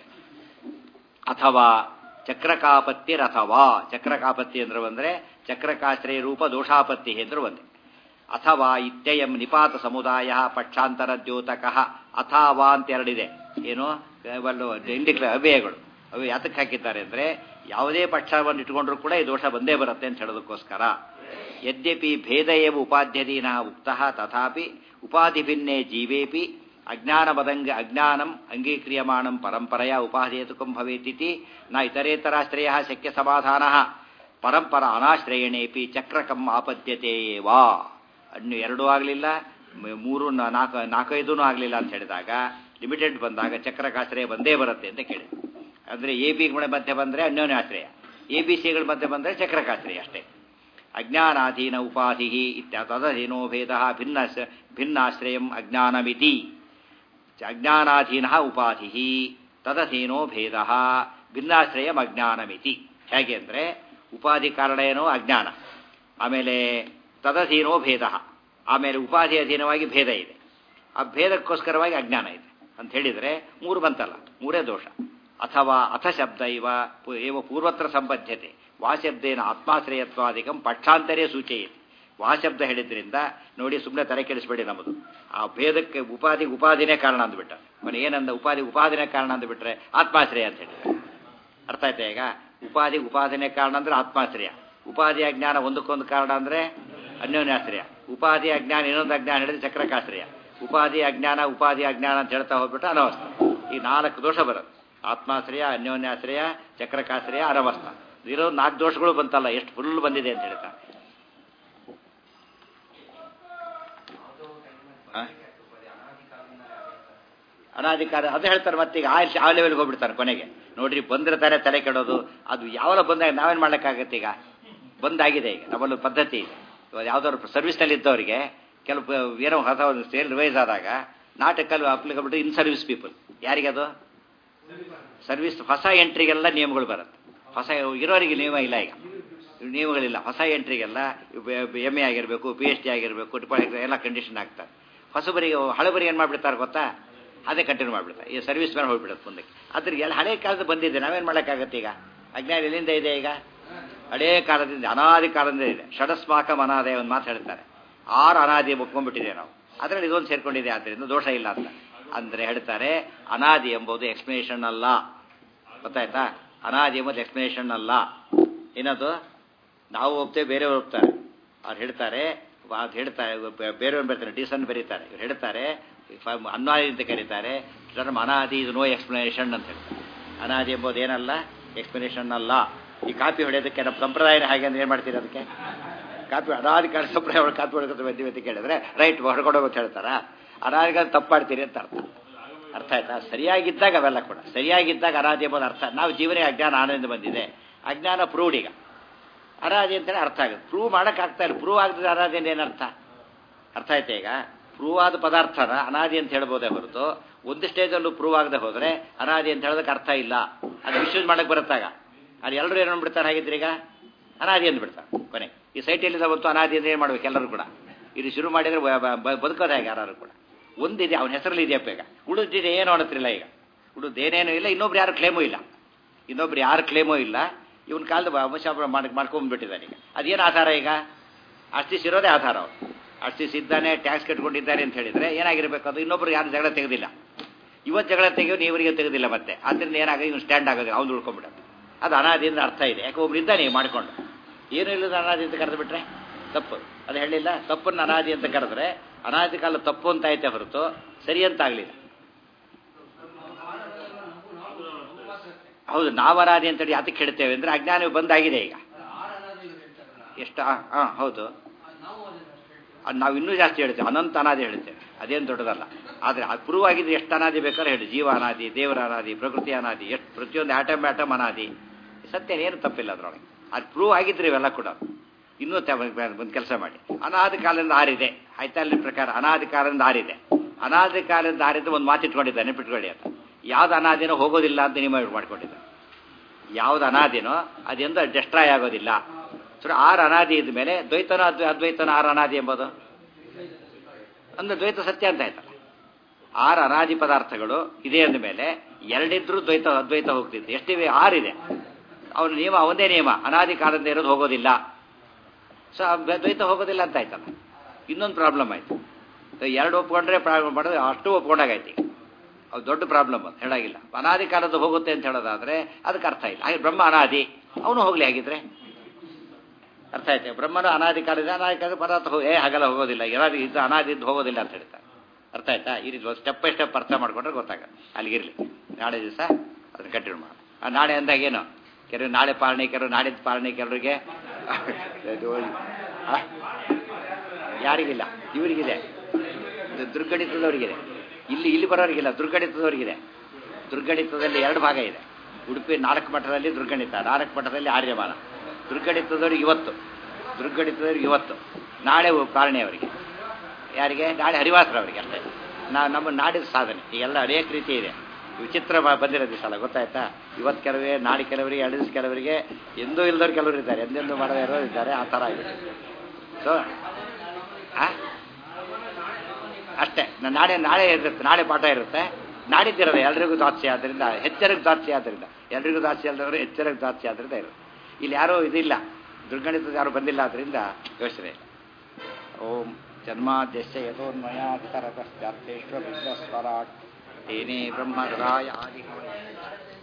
ಅಥವಾ ಚಕ್ರಕಾಪತ್ತಿರಥವಾ ಚಕ್ರಕಾಪತ್ತಿ ಅಂದ್ರೆ ಬಂದ್ರೆ ಚಕ್ರಕಾಶ್ರಯ ರೂಪ ದೋಷಾಪತ್ತಿ ಅಂದ್ರೆ ಒಂದೇ ಅಥವಾ ಇತ್ಯಯಂ ನಿಪಾತ ಸಮುದಾಯ ಪಕ್ಷಾಂತರ ದ್ಯೋತಕಃ ಅಥಾವಾ ಅಂತ ಎರಡಿದೆ ಏನು ಒಂದು ಇಂಡಿಕ್ಲ ಅವ್ಯಯಗಳು ಅವು ಯಾತಕ್ಕೆ ಹಾಕಿದ್ದಾರೆ ಅಂದ್ರೆ ಯಾವುದೇ ಪಕ್ಷವನ್ನು ಇಟ್ಕೊಂಡ್ರು ಕೂಡ ಈ ದೋಷ ಬಂದೇ ಬರುತ್ತೆ ಅಂತ ಹೇಳೋದಕ್ಕೋಸ್ಕರ ಯದ್ಯಪಿ ಭೇದ ಏವ ಉಪಾಧ್ಯದೀನ ಉಕ್ತ ತಥಾಪಿ ಉಪಾಧಿ ಭಿನ್ನೇ ಜೀವೇಪಿ ಅಜ್ಞಾನಪದಂಗ ಅಜ್ಞಾನಂ ಅಂಗೀಕ್ರಿಯಮಾಣಂ ಪರಂಪರೆಯ ಉಪಾಧೇತುಕಂ ಭವೇತಿತಿ ನ ಇತರೇತರಾಶ್ರಯ ಶಕ್ಯ ಸಮಾಧಾನ ಪರಂಪರ ಅನಾಶ್ರಯಣೇಪಿ ಚಕ್ರಕಂ ಆಪದ್ಯತೆ ವಾ ಅನ್ನು ಎರಡೂ ಆಗಲಿಲ್ಲ ಮೂರು ನಾ- ನಾಲ್ಕು ನಾಲ್ಕೈದೂ ಆಗಲಿಲ್ಲ ಅಂತ ಹೇಳಿದಾಗ ಲಿಮಿಟೆಡ್ ಬಂದಾಗ ಚಕ್ರಕಾಶ್ರಯ ಬಂದೇ ಬರುತ್ತೆ ಅಂತ ಕೇಳಿ ಅಂದರೆ ಎ ಬಿಗಳ ಮಧ್ಯೆ ಬಂದರೆ ಅನ್ಯೋನ್ಯಾಶ್ರಯ ಎ ಬಿ ಸಿಗಳ ಮಧ್ಯೆ ಬಂದರೆ ಚಕ್ರಕಾಶ್ರಯ ಅಷ್ಟೇ ಅಜ್ಞಾನಾಧೀನ ಉಪಾಧಿ ಇತ್ಯ ತದಧೀನೋ ಭೇದ ಭಿನ್ನ ಭಿನ್ನಾಶ್ರಯಂ ಅಜ್ಞಾನಮಿತಿ ಚ- ಅಜ್ಞಾನಾಧೀನ ಉಪಾಧಿ ತದಧೀನೋ ಭೇದ ಭಿನ್ನಾಶ್ರಯಂ ಅಜ್ಞಾನಮಿತಿ ಹೇಗೆ ಅಂದರೆ ಉಪಾಧಿ ಕಾರಣ ಏನೋ ಅಜ್ಞಾನ ಆಮೇಲೆ ತದಧೀನೋ ಭೇದ ಆಮೇಲೆ ಉಪಾಧಿ ಅಧೀನವಾಗಿ ಭೇದ ಇದೆ ಆ ಭೇದಕ್ಕೋಸ್ಕರವಾಗಿ ಅಜ್ಞಾನ ಇದೆ ಅಂತ ಹೇಳಿದರೆ ಮೂರು ಬಂತಲ್ಲ ಮೂರೇ ದೋಷ ಅಥವಾ ಅಥ ಶಬ್ದ ಇವ ಪು- ಏವ ಪೂರ್ವತ್ರ ಸಂಬದ್ಧತೆ ವಾಶಬ್ದೇನ ಆತ್ಮಾಶ್ರಯತ್ವಾದಿಕಂ ಪಕ್ಷಾಂತರೇ ಸೂಚಯಿತಿ ವಾಶಬ್ದ ಹೇಳಿದ್ರಿಂದ ನೋಡಿ ಸುಮ್ಮನೆ ತಲೆ ಕೆಡಿಸ್ಬೇಡಿ ನಮ್ಮದು ಆ ಭೇದಕ್ಕೆ ಉಪಾಧಿ ಉಪಾಧಿನೇ ಕಾರಣ ಅಂದ್ಬಿಟ್ಟ ಅವನು ಏನಂದ ಉಪಾಧಿ ಉಪಾಧಿನೇ ಕಾರಣ ಅಂದ್ಬಿಟ್ರೆ ಆತ್ಮಾಶ್ರಯ ಅಂತ ಹೇಳಿದ್ರೆ ಅರ್ಥ ಆಯ್ತಾ ಈಗ ಉಪಾಧಿ ಉಪಾಧಿನೇ ಕಾರಣ ಅಂದ್ರೆ ಆತ್ಮಾಶ್ರಯ ಉಪಾಧಿ ಅಜ್ಞಾನ ಒಂದಕ್ಕೊಂದು ಕಾರಣ ಅಂದ್ರೆ ಅನ್ಯೋನ್ಯಾಶ್ರಯ ಉಪಾಧಿ ಅಜ್ಞಾನ ಇನ್ನೊಂದು ಅಜ್ಞಾನ ಹೇಳಿದ್ರೆ ಚಕ್ರಕಾಶ್ರಯ ಉಪಾಧಿ ಅಜ್ಞಾನ ಉಪಾಧಿ ಅಜ್ಞಾನ ಅಂತ ಹೇಳ್ತಾ ಹೋಗ್ಬಿಟ್ಟು ಅನವಸ್ಥ ಈ ನಾಲ್ಕು ದೋಷ ಬರುತ್ತೆ ಆತ್ಮಾಶ್ರಯ ಅನ್ಯೋನ್ಯಾಶ್ರಯ ಚಕ್ರಕಾಶ್ರಯ ಅನವಸ್ಥ ಇರೋ ನಾಲ್ಕು ದೋಷಗಳು ಬಂತಲ್ಲ ಎಷ್ಟು ಫುಲ್ ಬಂದಿದೆ ಅಂತ ಹೇಳ್ತಾ ಆ? ಅನಾಧಿಕಾರ ಅದು ಹೇಳ್ತಾರೆ ಮತ್ತೆ ಈಗ ಆ ಆ ಲೆವೆಲ್ಗೆ ಹೋಗ್ಬಿಡ್ತಾರೆ ಕೊನೆಗೆ ನೋಡ್ರಿ ಬಂದ್ರೆ ತಾನೇ ತಲೆ ಕೆಡೋದು ಅದು ಯಾವಾಗ ಬಂದಾಗ ನಾವೇನು ಮಾಡ್ಲಿಕ್ಕಾಗತ್ತೆ ಈಗ ಬಂದಾಗಿದೆ ಈಗ ನಮ್ಮಲ್ಲಿ ಪದ್ಧತಿ ಇದೆ ಇವಾಗ ಯಾವ್ದಾದ್ರು ಸರ್ವಿಸ್ನಲ್ಲಿ ಇದ್ದವರಿಗೆ ಕೆಲವು ಏನೋ ಹೊಸ ಒಂದು ಸೇಲ್ ರಿವೈಸ್ ಆದಾಗ ನಾಟಕಲ್ಲಿ ಅಪ್ಲಿಕಬಿಟ್ಟು ಇನ್ ಸರ್ವಿಸ್ ಪೀಪಲ್ ಯಾರಿಗದು ಸರ್ವಿಸ್ ಹೊಸ ಎಂಟ್ರಿಗೆಲ್ಲ ನಿಯಮಗಳು ಬರುತ್ತೆ ಹೊಸ ಇರೋರಿಗೆ ನಿಯಮ ಇಲ್ಲ ಈಗ ನಿಯಮಗಳಿಲ್ಲ ಹೊಸ ಎಂಟ್ರಿಗೆಲ್ಲ ಎಮ್ ಎ ಆಗಿರಬೇಕು ಪಿ ಎಚ್ ಡಿ ಆಗಿರಬೇಕು ಡಿಪಾರ್ಟ್ಮೆಂಟ್ ಎಲ್ಲ ಕಂಡೀಷನ್ ಆಗ್ತಾರೆ ಹೊಸಬರಿಗೆ ಹಳಬರಿಗೆ ಏನು ಮಾಡಿಬಿಡ್ತಾರೆ ಗೊತ್ತಾ ಅದೇ ಕಂಟಿನ್ಯೂ ಮಾಡಿಬಿಡ್ತಾರೆ ಈ ಸರ್ವಿಸ್ ಮೇಲೆ ಹೋಗ್ಬಿಡುತ್ತೆ ಮುಂದಕ್ಕೆ ಅದ್ರ ಎಲ್ಲ ಹಳೆ ಕಾಲದ ಬಂದಿದೆ ನಾವೇನು ಮಾಡೋಕ್ಕಾಗತ್ತೆ ಈಗ ಅಜ್ಞಾನ ಎಲ್ಲಿಂದ ಇದೆ ಈಗ ಹಳೇ ಕಾಲದಿಂದ ಅನಾದಿ ಕಾಲದಿಂದ ಇದೆ ಷಡಸ್ಮಾಕಂ ಅನಾದೆ ಒಂದು ಮಾತು ಹೇಳ್ತಾರೆ ಆರು ಅನಾದಿ ಒಪ್ಕೊಂಡ್ಬಿಟ್ಟಿದೆ ನಾವು ಅದರಲ್ಲಿ ಇದೊಂದು ಸೇರ್ಕೊಂಡಿದೆ ಆದ್ದರಿಂದ ದೋಷ ಇಲ್ಲ ಅಂತ ಅಂದರೆ ಹೇಳ್ತಾರೆ ಅನಾದಿ ಎಂಬುದು ಎಕ್ಸ್ಪ್ಲನೇಷನ್ ಅಲ್ಲ ಗೊತ್ತಾಯ್ತಾ ಅನಾದಿ ಎಂಬುದು ಎಕ್ಸ್ಪ್ಲನೇಷನ್ ಅಲ್ಲ ಏನದು ನಾವು ಒಪ್ತೇವೆ ಬೇರೆಯವರು ಒಪ್ತಾರೆ ಅವ್ರು ಹೇಳ್ತಾರೆ ಅದು ಹೇಳ್ತಾರೆ ಬೆ- ಬೇರೆಯವ್ರು ಬರ್ತಾರೆ ಡಿಸನ್ ಬರೀತಾರೆ ಇವ್ರು ಹೇಳ್ತಾರೆ ಫ- ಅನಾದಿ ಅಂತ ಕರೀತಾರೆ ಟರ್ಮ್ ಅನಾದಿ ಇದು ನೋ ಎಕ್ಸ್ಪ್ಲನೇಷನ್ ಅಂತ ಹೇಳ್ತಾರೆ ಅನಾದಿ ಎಂಬುದು ಏನಲ್ಲ ಎಕ್ಸ್ಪ್ಲನೇಷನ್ ಅಲ್ಲ ಈ ಕಾಪಿ ಹೊಡೆಯೋದಕ್ಕೆ ನಮ್ಮ ಸಂಪ್ರದಾಯ ಹಾಗೆ ಅಂದ್ರೆ ಏನು ಮಾಡ್ತೀರಿ ಅದಕ್ಕೆ ಕಾಪಿ ಅನಾದಿ ಕಾಲ ಸಂಪ್ರದಾಯ ಒಳಗೆ ಕಾಪಿ ಹೊಡ್ಕೊತ ಬಂದೀವಿ ಅಂತ ಕೇಳಿದ್ರೆ ರೈಟ್ ಹೊಡ್ಕೊಂಡು ಅಂತ ಹೇಳ್ತಾರ ಅನಾದಿ ಕಾಲ ತಪ್ಪು ಮಾಡ್ತೀರಿ ಅಂತ ಅರ್ಥ ಅರ್ಥ ಆಯ್ತಾ ಸರಿಯಾಗಿದ್ದಾಗ ಅವೆಲ್ಲ ಕೂಡ ಸರಿಯಾಗಿದ್ದಾಗ ಅನಾದಿ ಎಂಬುದು ಅರ್ಥ ನಾವು ಜೀವನ ಅಜ್ಞಾನ ಆನಂದ ಬಂದಿದೆ ಅಜ್ಞಾನ ಪ್ರೂವ್ಡ್ ಈಗ ಅನಾದಿ ಅಂತೇಳಿ ಅರ್ಥ ಆಗುತ್ತೆ ಪ್ರೂವ್ ಮಾಡೋಕ್ಕಾಗ್ತಾ ಇಲ್ಲ ಪ್ರೂವ್ ಆಗದಿದ್ರೆ ಅನಾದಿ ಅಂದ್ರೆ ಏನರ್ಥ ಅರ್ಥ ಆಯ್ತಾ ಈಗ ಪ್ರೂವ್ ಆದ ಪದಾರ್ಥನ ಅನಾದಿ ಅಂತ ಹೇಳ್ಬೋದೇ ಹೊರತು ಒಂದು ಸ್ಟೇಜಲ್ಲೂ ಪ್ರೂವ್ ಆಗದೆ ಹೋದರೆ ಅನಾದಿ ಅಂತ ಹೇಳೋದಕ್ಕೆ ಅರ್ಥ ಇಲ್ಲ ಅದು ಮಿಸ್ಯೂಸ್ ಮಾಡಕ್ಕೆ ಬರುತ್ತಾಗ ಅದು ಎಲ್ಲರೂ ಏನು ಬಿಡ್ತಾರೆ ಹಾಗಿದ್ರೆ ಈಗ ಅನಾದಿ ಅಂದ್ಬಿಡ್ತಾರೆ ಕೊನೆ ಈ ಸೈಟಲ್ಲಿಂದ ಬಂತು ಅನಾದಿ ಅಂದ್ರೆ ಏನು ಮಾಡ್ಬೇಕು ಎಲ್ಲರೂ ಕೂಡ ಇದು ಶುರು ಮಾಡಿದ್ರೆ ಬ- ಬ- ಬ- ಬದುಕೋದು ಹೇಗೆ ಯಾರು ಕೂಡ ಒಂದಿದೆ ಅವನ ಹೆಸರಲ್ಲಿ ಇದೆಯಪ್ಪ ಈಗ ಉಳಿದಿದೆ ಏನು ಅನ್ನತ್ತಿಲ್ಲ ಈಗ ಉಳಿದೇನೇನು ಇಲ್ಲ ಇನ್ನೊಬ್ರು ಯಾರು ಕ್ಲೇಮೂ ಇಲ್ಲ ಇನ್ನೊಬ್ರು ಯಾರು ಕ್ಲೇಮೂ ಇಲ್ಲ ಇವನ ಕಾಲದ ವಂಶ ಮಾಡಿ ಮಾಡ್ಕೊಂಡ್ಬಿಟ್ಟಿದ್ದಾನೆ ಈಗ ಅದೇನು ಆಧಾರ ಈಗ ಅಷ್ಟಿಸ್ ಇರೋದೇ ಆಧಾರ ಅವ್ರು ಅಷ್ಟಿಸ್ ಇದ್ದಾನೆ ಟ್ಯಾಕ್ಸ್ ಕಟ್ಕೊಂಡಿದ್ದಾರೆ ಅಂತ ಹೇಳಿದ್ರೆ ಏನಾಗಿರ್ಬೇಕು ಅದು ಇನ್ನೊಬ್ರು ಯಾರು ಜಗಳ ತೆಗೆದಿಲ್ಲ ಇವತ್ತು ಜಗಳ ತೆಗೆಯೋ ನೀವರಿಗೆ ತೆಗೆದಿಲ್ಲ ಮತ್ತೆ ಆದ್ದರಿಂದ ಏನಾಗ ಇವನು ಸ್ಟ್ಯಾಂಡ್ ಆಗೋದಿಲ್ಲ ಅವ್ನು ಉಳ್ಕೊಂಡ್ಬಿಡೋದು ಅದು ಅನಾದಿಯಿಂದ ಅರ್ಥ ಇದೆ ಯಾಕೆ ಒಬ್ರು ಇದ್ದಾನೆ ಈಗ ಮಾಡ್ಕೊಂಡು ಏನು ಇಲ್ಲದ ಅನಾದಿ ಅಂತ ಕರೆದು ಬಿಟ್ರೆ ತಪ್ಪು ಅದು ಹೇಳಿಲ್ಲ ತಪ್ಪನ್ನು ಅನಾದಿ ಅಂತ ಕರೆದ್ರೆ ಅನಾದಿ ಕಾಲ ತಪ್ಪು ಅಂತ ಐತೆ ಹೊರತು ಸರಿ ಅಂತ ಆಗಲಿಲ್ಲ ಹೌದು ನಾವು ಅನಾದಿ ಅಂತೇಳಿ ಅದಕ್ಕೆ ಹೇಳ್ತೇವೆ ಅಂದ್ರೆ ಅಜ್ಞಾನ ಬಂದಾಗಿದೆ ಈಗ ಎಷ್ಟು ಹಾಂ ಹೌದು ಅದು ನಾವು ಇನ್ನೂ ಜಾಸ್ತಿ ಹೇಳ್ತೇವೆ ಅನಂತ ಅನಾದಿ ಹೇಳ್ತೇವೆ ಅದೇನು ದೊಡ್ಡದಲ್ಲ ಆದರೆ ಅದು ಪ್ರೂವ್ ಆಗಿದ್ರೆ ಎಷ್ಟು ಅನಾದಿ ಬೇಕಾದ್ರೆ ಹೇಳಿ ಜೀವ ಅನಾದಿ ದೇವರ ಅನಾದಿ ಪ್ರಕೃತಿ ಅನಾದಿ ಎಷ್ಟು ಪ್ರತಿಯೊಂದು ಆಟಮ್ ಆಟಮ್ ಅನಾದಿ ಸತ್ಯ ಏನು ತಪ್ಪಿಲ್ಲ ಅದರೊಳಗೆ ಅದು ಪ್ರೂವ್ ಆಗಿದ್ರೆ ಇವೆಲ್ಲ ಕೂಡ ಇನ್ನೂ ಒಂದು ಕೆಲಸ ಮಾಡಿ ಅನಾದಿ ಕಾಲದಿಂದ ಆರಿದೆ ಆಯ್ತಾ ಅಲ್ಲಿ ಪ್ರಕಾರ ಅನಾದಿ ಕಾಲದಿಂದ ಆರಿದೆ ಅನಾದಿ ಕಾಲದಿಂದ ಆರಿದ್ದು ಒಂದು ಮಾತಿಟ್ಕೊಂಡಿದ್ದ ನೆನಪಿಟ್ಕೊಳ್ಳಿ ಅಂತ ಯಾವ್ದು ಅನಾದಿನೋ ಹೋಗೋದಿಲ್ಲ ಅಂತ ನಿಮ್ಮ ಮಾಡ್ಕೊಂಡಿದ್ದ ಯಾವ್ದು ಅನಾದಿನೋ ಅದೆಂದು ಡೆಸ್ಟ್ರಾಯ್ ಆಗೋದಿಲ್ಲ ಸೊ ಆರು ಅನಾದಿ ಇದ್ದ ಮೇಲೆ ದ್ವೈತನ ಅದ್ವೈ ಅದ್ವೈತನ ಆರು ಅನಾದಿ ಎಂಬುದು ಅಂದ್ರೆ ದ್ವೈತ ಸತ್ಯ ಅಂತ ಆಯ್ತಲ್ಲ ಆರು ಅನಾದಿ ಪದಾರ್ಥಗಳು ಇದೆ ಅಂದ ಮೇಲೆ ಎರಡಿದ್ರು ದ್ವೈತ ಅದ್ವೈತ ಹೋಗ್ತಿತ್ತು ಎಷ್ಟಿವೆ ಆರಿದೆ ಅವನ ನಿಯಮ ಅವನೇ ನಿಯಮ ಅನಾದಿ ಕಾಲದಿಂದ ಇರೋದು ಹೋಗೋದಿಲ್ಲ ಸೊ ದ್ವೈತ ಹೋಗೋದಿಲ್ಲ ಅಂತ ಆಯ್ತಲ್ಲ ಇನ್ನೊಂದು ಪ್ರಾಬ್ಲಮ್ ಆಯ್ತು ಎರಡು ಒಪ್ಕೊಂಡ್ರೆ ಪ್ರಾಬ್ಲಮ್ ಮಾಡಿದ್ರೆ ಅಷ್ಟು ಒಪ್ಕೊಂಡಾಗೈತಿ ಅದು ದೊಡ್ಡ ಪ್ರಾಬ್ಲಮ್ ಅಂತ ಹೇಳಾಗಿಲ್ಲ ಅನಾದಿ ಕಾಲದ ಹೋಗುತ್ತೆ ಅಂತ ಹೇಳೋದಾದ್ರೆ ಅದಕ್ಕೆ ಅರ್ಥ ಇಲ್ಲ ಹಾಗೆ ಬ್ರಹ್ಮ ಅನಾದಿ ಅವನು ಹೋಗ್ಲಿ ಹಾಗಿದ್ರೆ ಅರ್ಥ ಆಯ್ತು ಬ್ರಹ್ಮನು ಅನಾದಿ ಕಾಲದ ಅನಾದಿ ಕಾಲದ ಪದಾರ್ಥ ಹೋಗಿ ಏ ಹಾಗೆಲ್ಲ ಹೋಗೋದಿಲ್ಲ ಏನಾದ್ರು ಇದು ಅನಾದಿ ಇದ್ದು ಹೋಗೋದಿಲ್ಲ ಅಂತ ಹೇಳ್ತಾರೆ ಅರ್ಥ ಆಯ್ತಾ ಈ ರೀತಿ ಸ್ಟೆಪ್ ಬೈ ಸ್ಟೆಪ್ ಅರ್ಥ ಮಾಡ್ಕೊಂಡ್ರೆ ಗೊತ್ತಾಗತ್ತೆ ಅಲ್ಲಿಗಿರ್ಲಿ ನಾಳೆ ದಿವಸ ಅದನ್ನ ಕಂಟಿನ್ಯೂ ಮಾಡೋಣ ಆ, ನಾಳೆ ಅಂದಾಗ ಏನು ಕೆಲವು ನಾಳೆ ಪಾಲನೆ ಕೆಲವು ನಾಡಿದ್ದು ಪಾಲನೆ ಕೆಲವರಿಗೆ ಯಾರಿಗಿಲ್ಲ ಇವರಿಗಿದೆ ಇದು ದುರ್ಗಣಿತದವರಿಗಿದೆ ಇಲ್ಲಿ ಇಲ್ಲಿ ಬರೋರಿಗಿಲ್ಲ ದುರ್ಗಣಿತದವರಿಗಿದೆ ದುರ್ಗಣಿತದಲ್ಲಿ ಎರಡು ಭಾಗ ಇದೆ ಉಡುಪಿ ನಾಲ್ಕು ಮಠದಲ್ಲಿ ದುರ್ಗಣಿತ ನಾಲ್ಕು ಮಠದಲ್ಲಿ ಆರ್ಯಮಾನ ದುರ್ಗಣಿತದವ್ರಿಗೆ ಇವತ್ತು ದುರ್ಗಣಿತದವ್ರಿಗೆ ಇವತ್ತು ನಾಳೆ ಕಾರಣೆ ಅವರಿಗೆ ಯಾರಿಗೆ ನಾಳೆ ಹರಿವಾಸರವರಿಗೆ ಅಷ್ಟೇ ನಾ ನಮ್ಮ ನಾಡಿನ ಸಾಧನೆ ಈಗೆಲ್ಲ ಅನೇಕ ರೀತಿ ಇದೆ ವಿಚಿತ್ರ ಬ- ಬಂದಿರೋ ದಿವಸ ಅಲ್ಲ ಗೊತ್ತಾಯ್ತಾ ಇವತ್ತು ಕೆಲವೇ ನಾಳೆ ಕೆಲವರಿಗೆ ಎರಡು ದಿವಸ ಕೆಲವರಿಗೆ ಎಂದೂ ಇಲ್ದವ್ರು ಕೆಲವರು ಇದ್ದಾರೆ ಎಂದೆಂದೂ ಮಾಡದೇ ಇರೋರು ಇದ್ದಾರೆ ಆ ಥರ ಇದೆ ಸೊ ಆ ಅಷ್ಟೇ ನ- ನಾಳೆ ನಾಳೆ ಇರುತ್ತೆ ನಾಳೆ ಪಾಠ ಇರುತ್ತೆ ನಾಡಿದ್ದಿರೋದು ಎಲ್ರಿಗೂ ದಾಸ್ಯ ಆದ್ದರಿಂದ ಹೆಚ್ಚರಿಗೆ ದಾಸ್ಯ ಆದ್ದರಿಂದ ಎಲ್ರಿಗೂ ದಾಸ್ಯ ಅಲ್ಲದವರು ಹೆಚ್ಚರಿಗೆ ದಾಸ್ಯ ಆದ್ದರಿಂದ ಇರುತ್ತೆ ಇಲ್ಲಿ ಯಾರೂ ಇದಿಲ್ಲ ದುರ್ಗಣಿತದ ಯಾರು ಬಂದಿಲ್ಲ ಆದ್ದರಿಂದ ಯೋಚನೆ ಇಲ್ಲ ಓಂ ಜನ್ಮಾದ್ಯಶ್ಯ ಯಥೋನ್ಮಯಾತ್ತರತಶ್ಚಾರ್ಥೇಶ್ವ ವಿಘ್ನಸ್ವರಾಟ್ ತೇನೇ ಬ್ರಹ್ಮಹೃದಾಯ ಆದಿ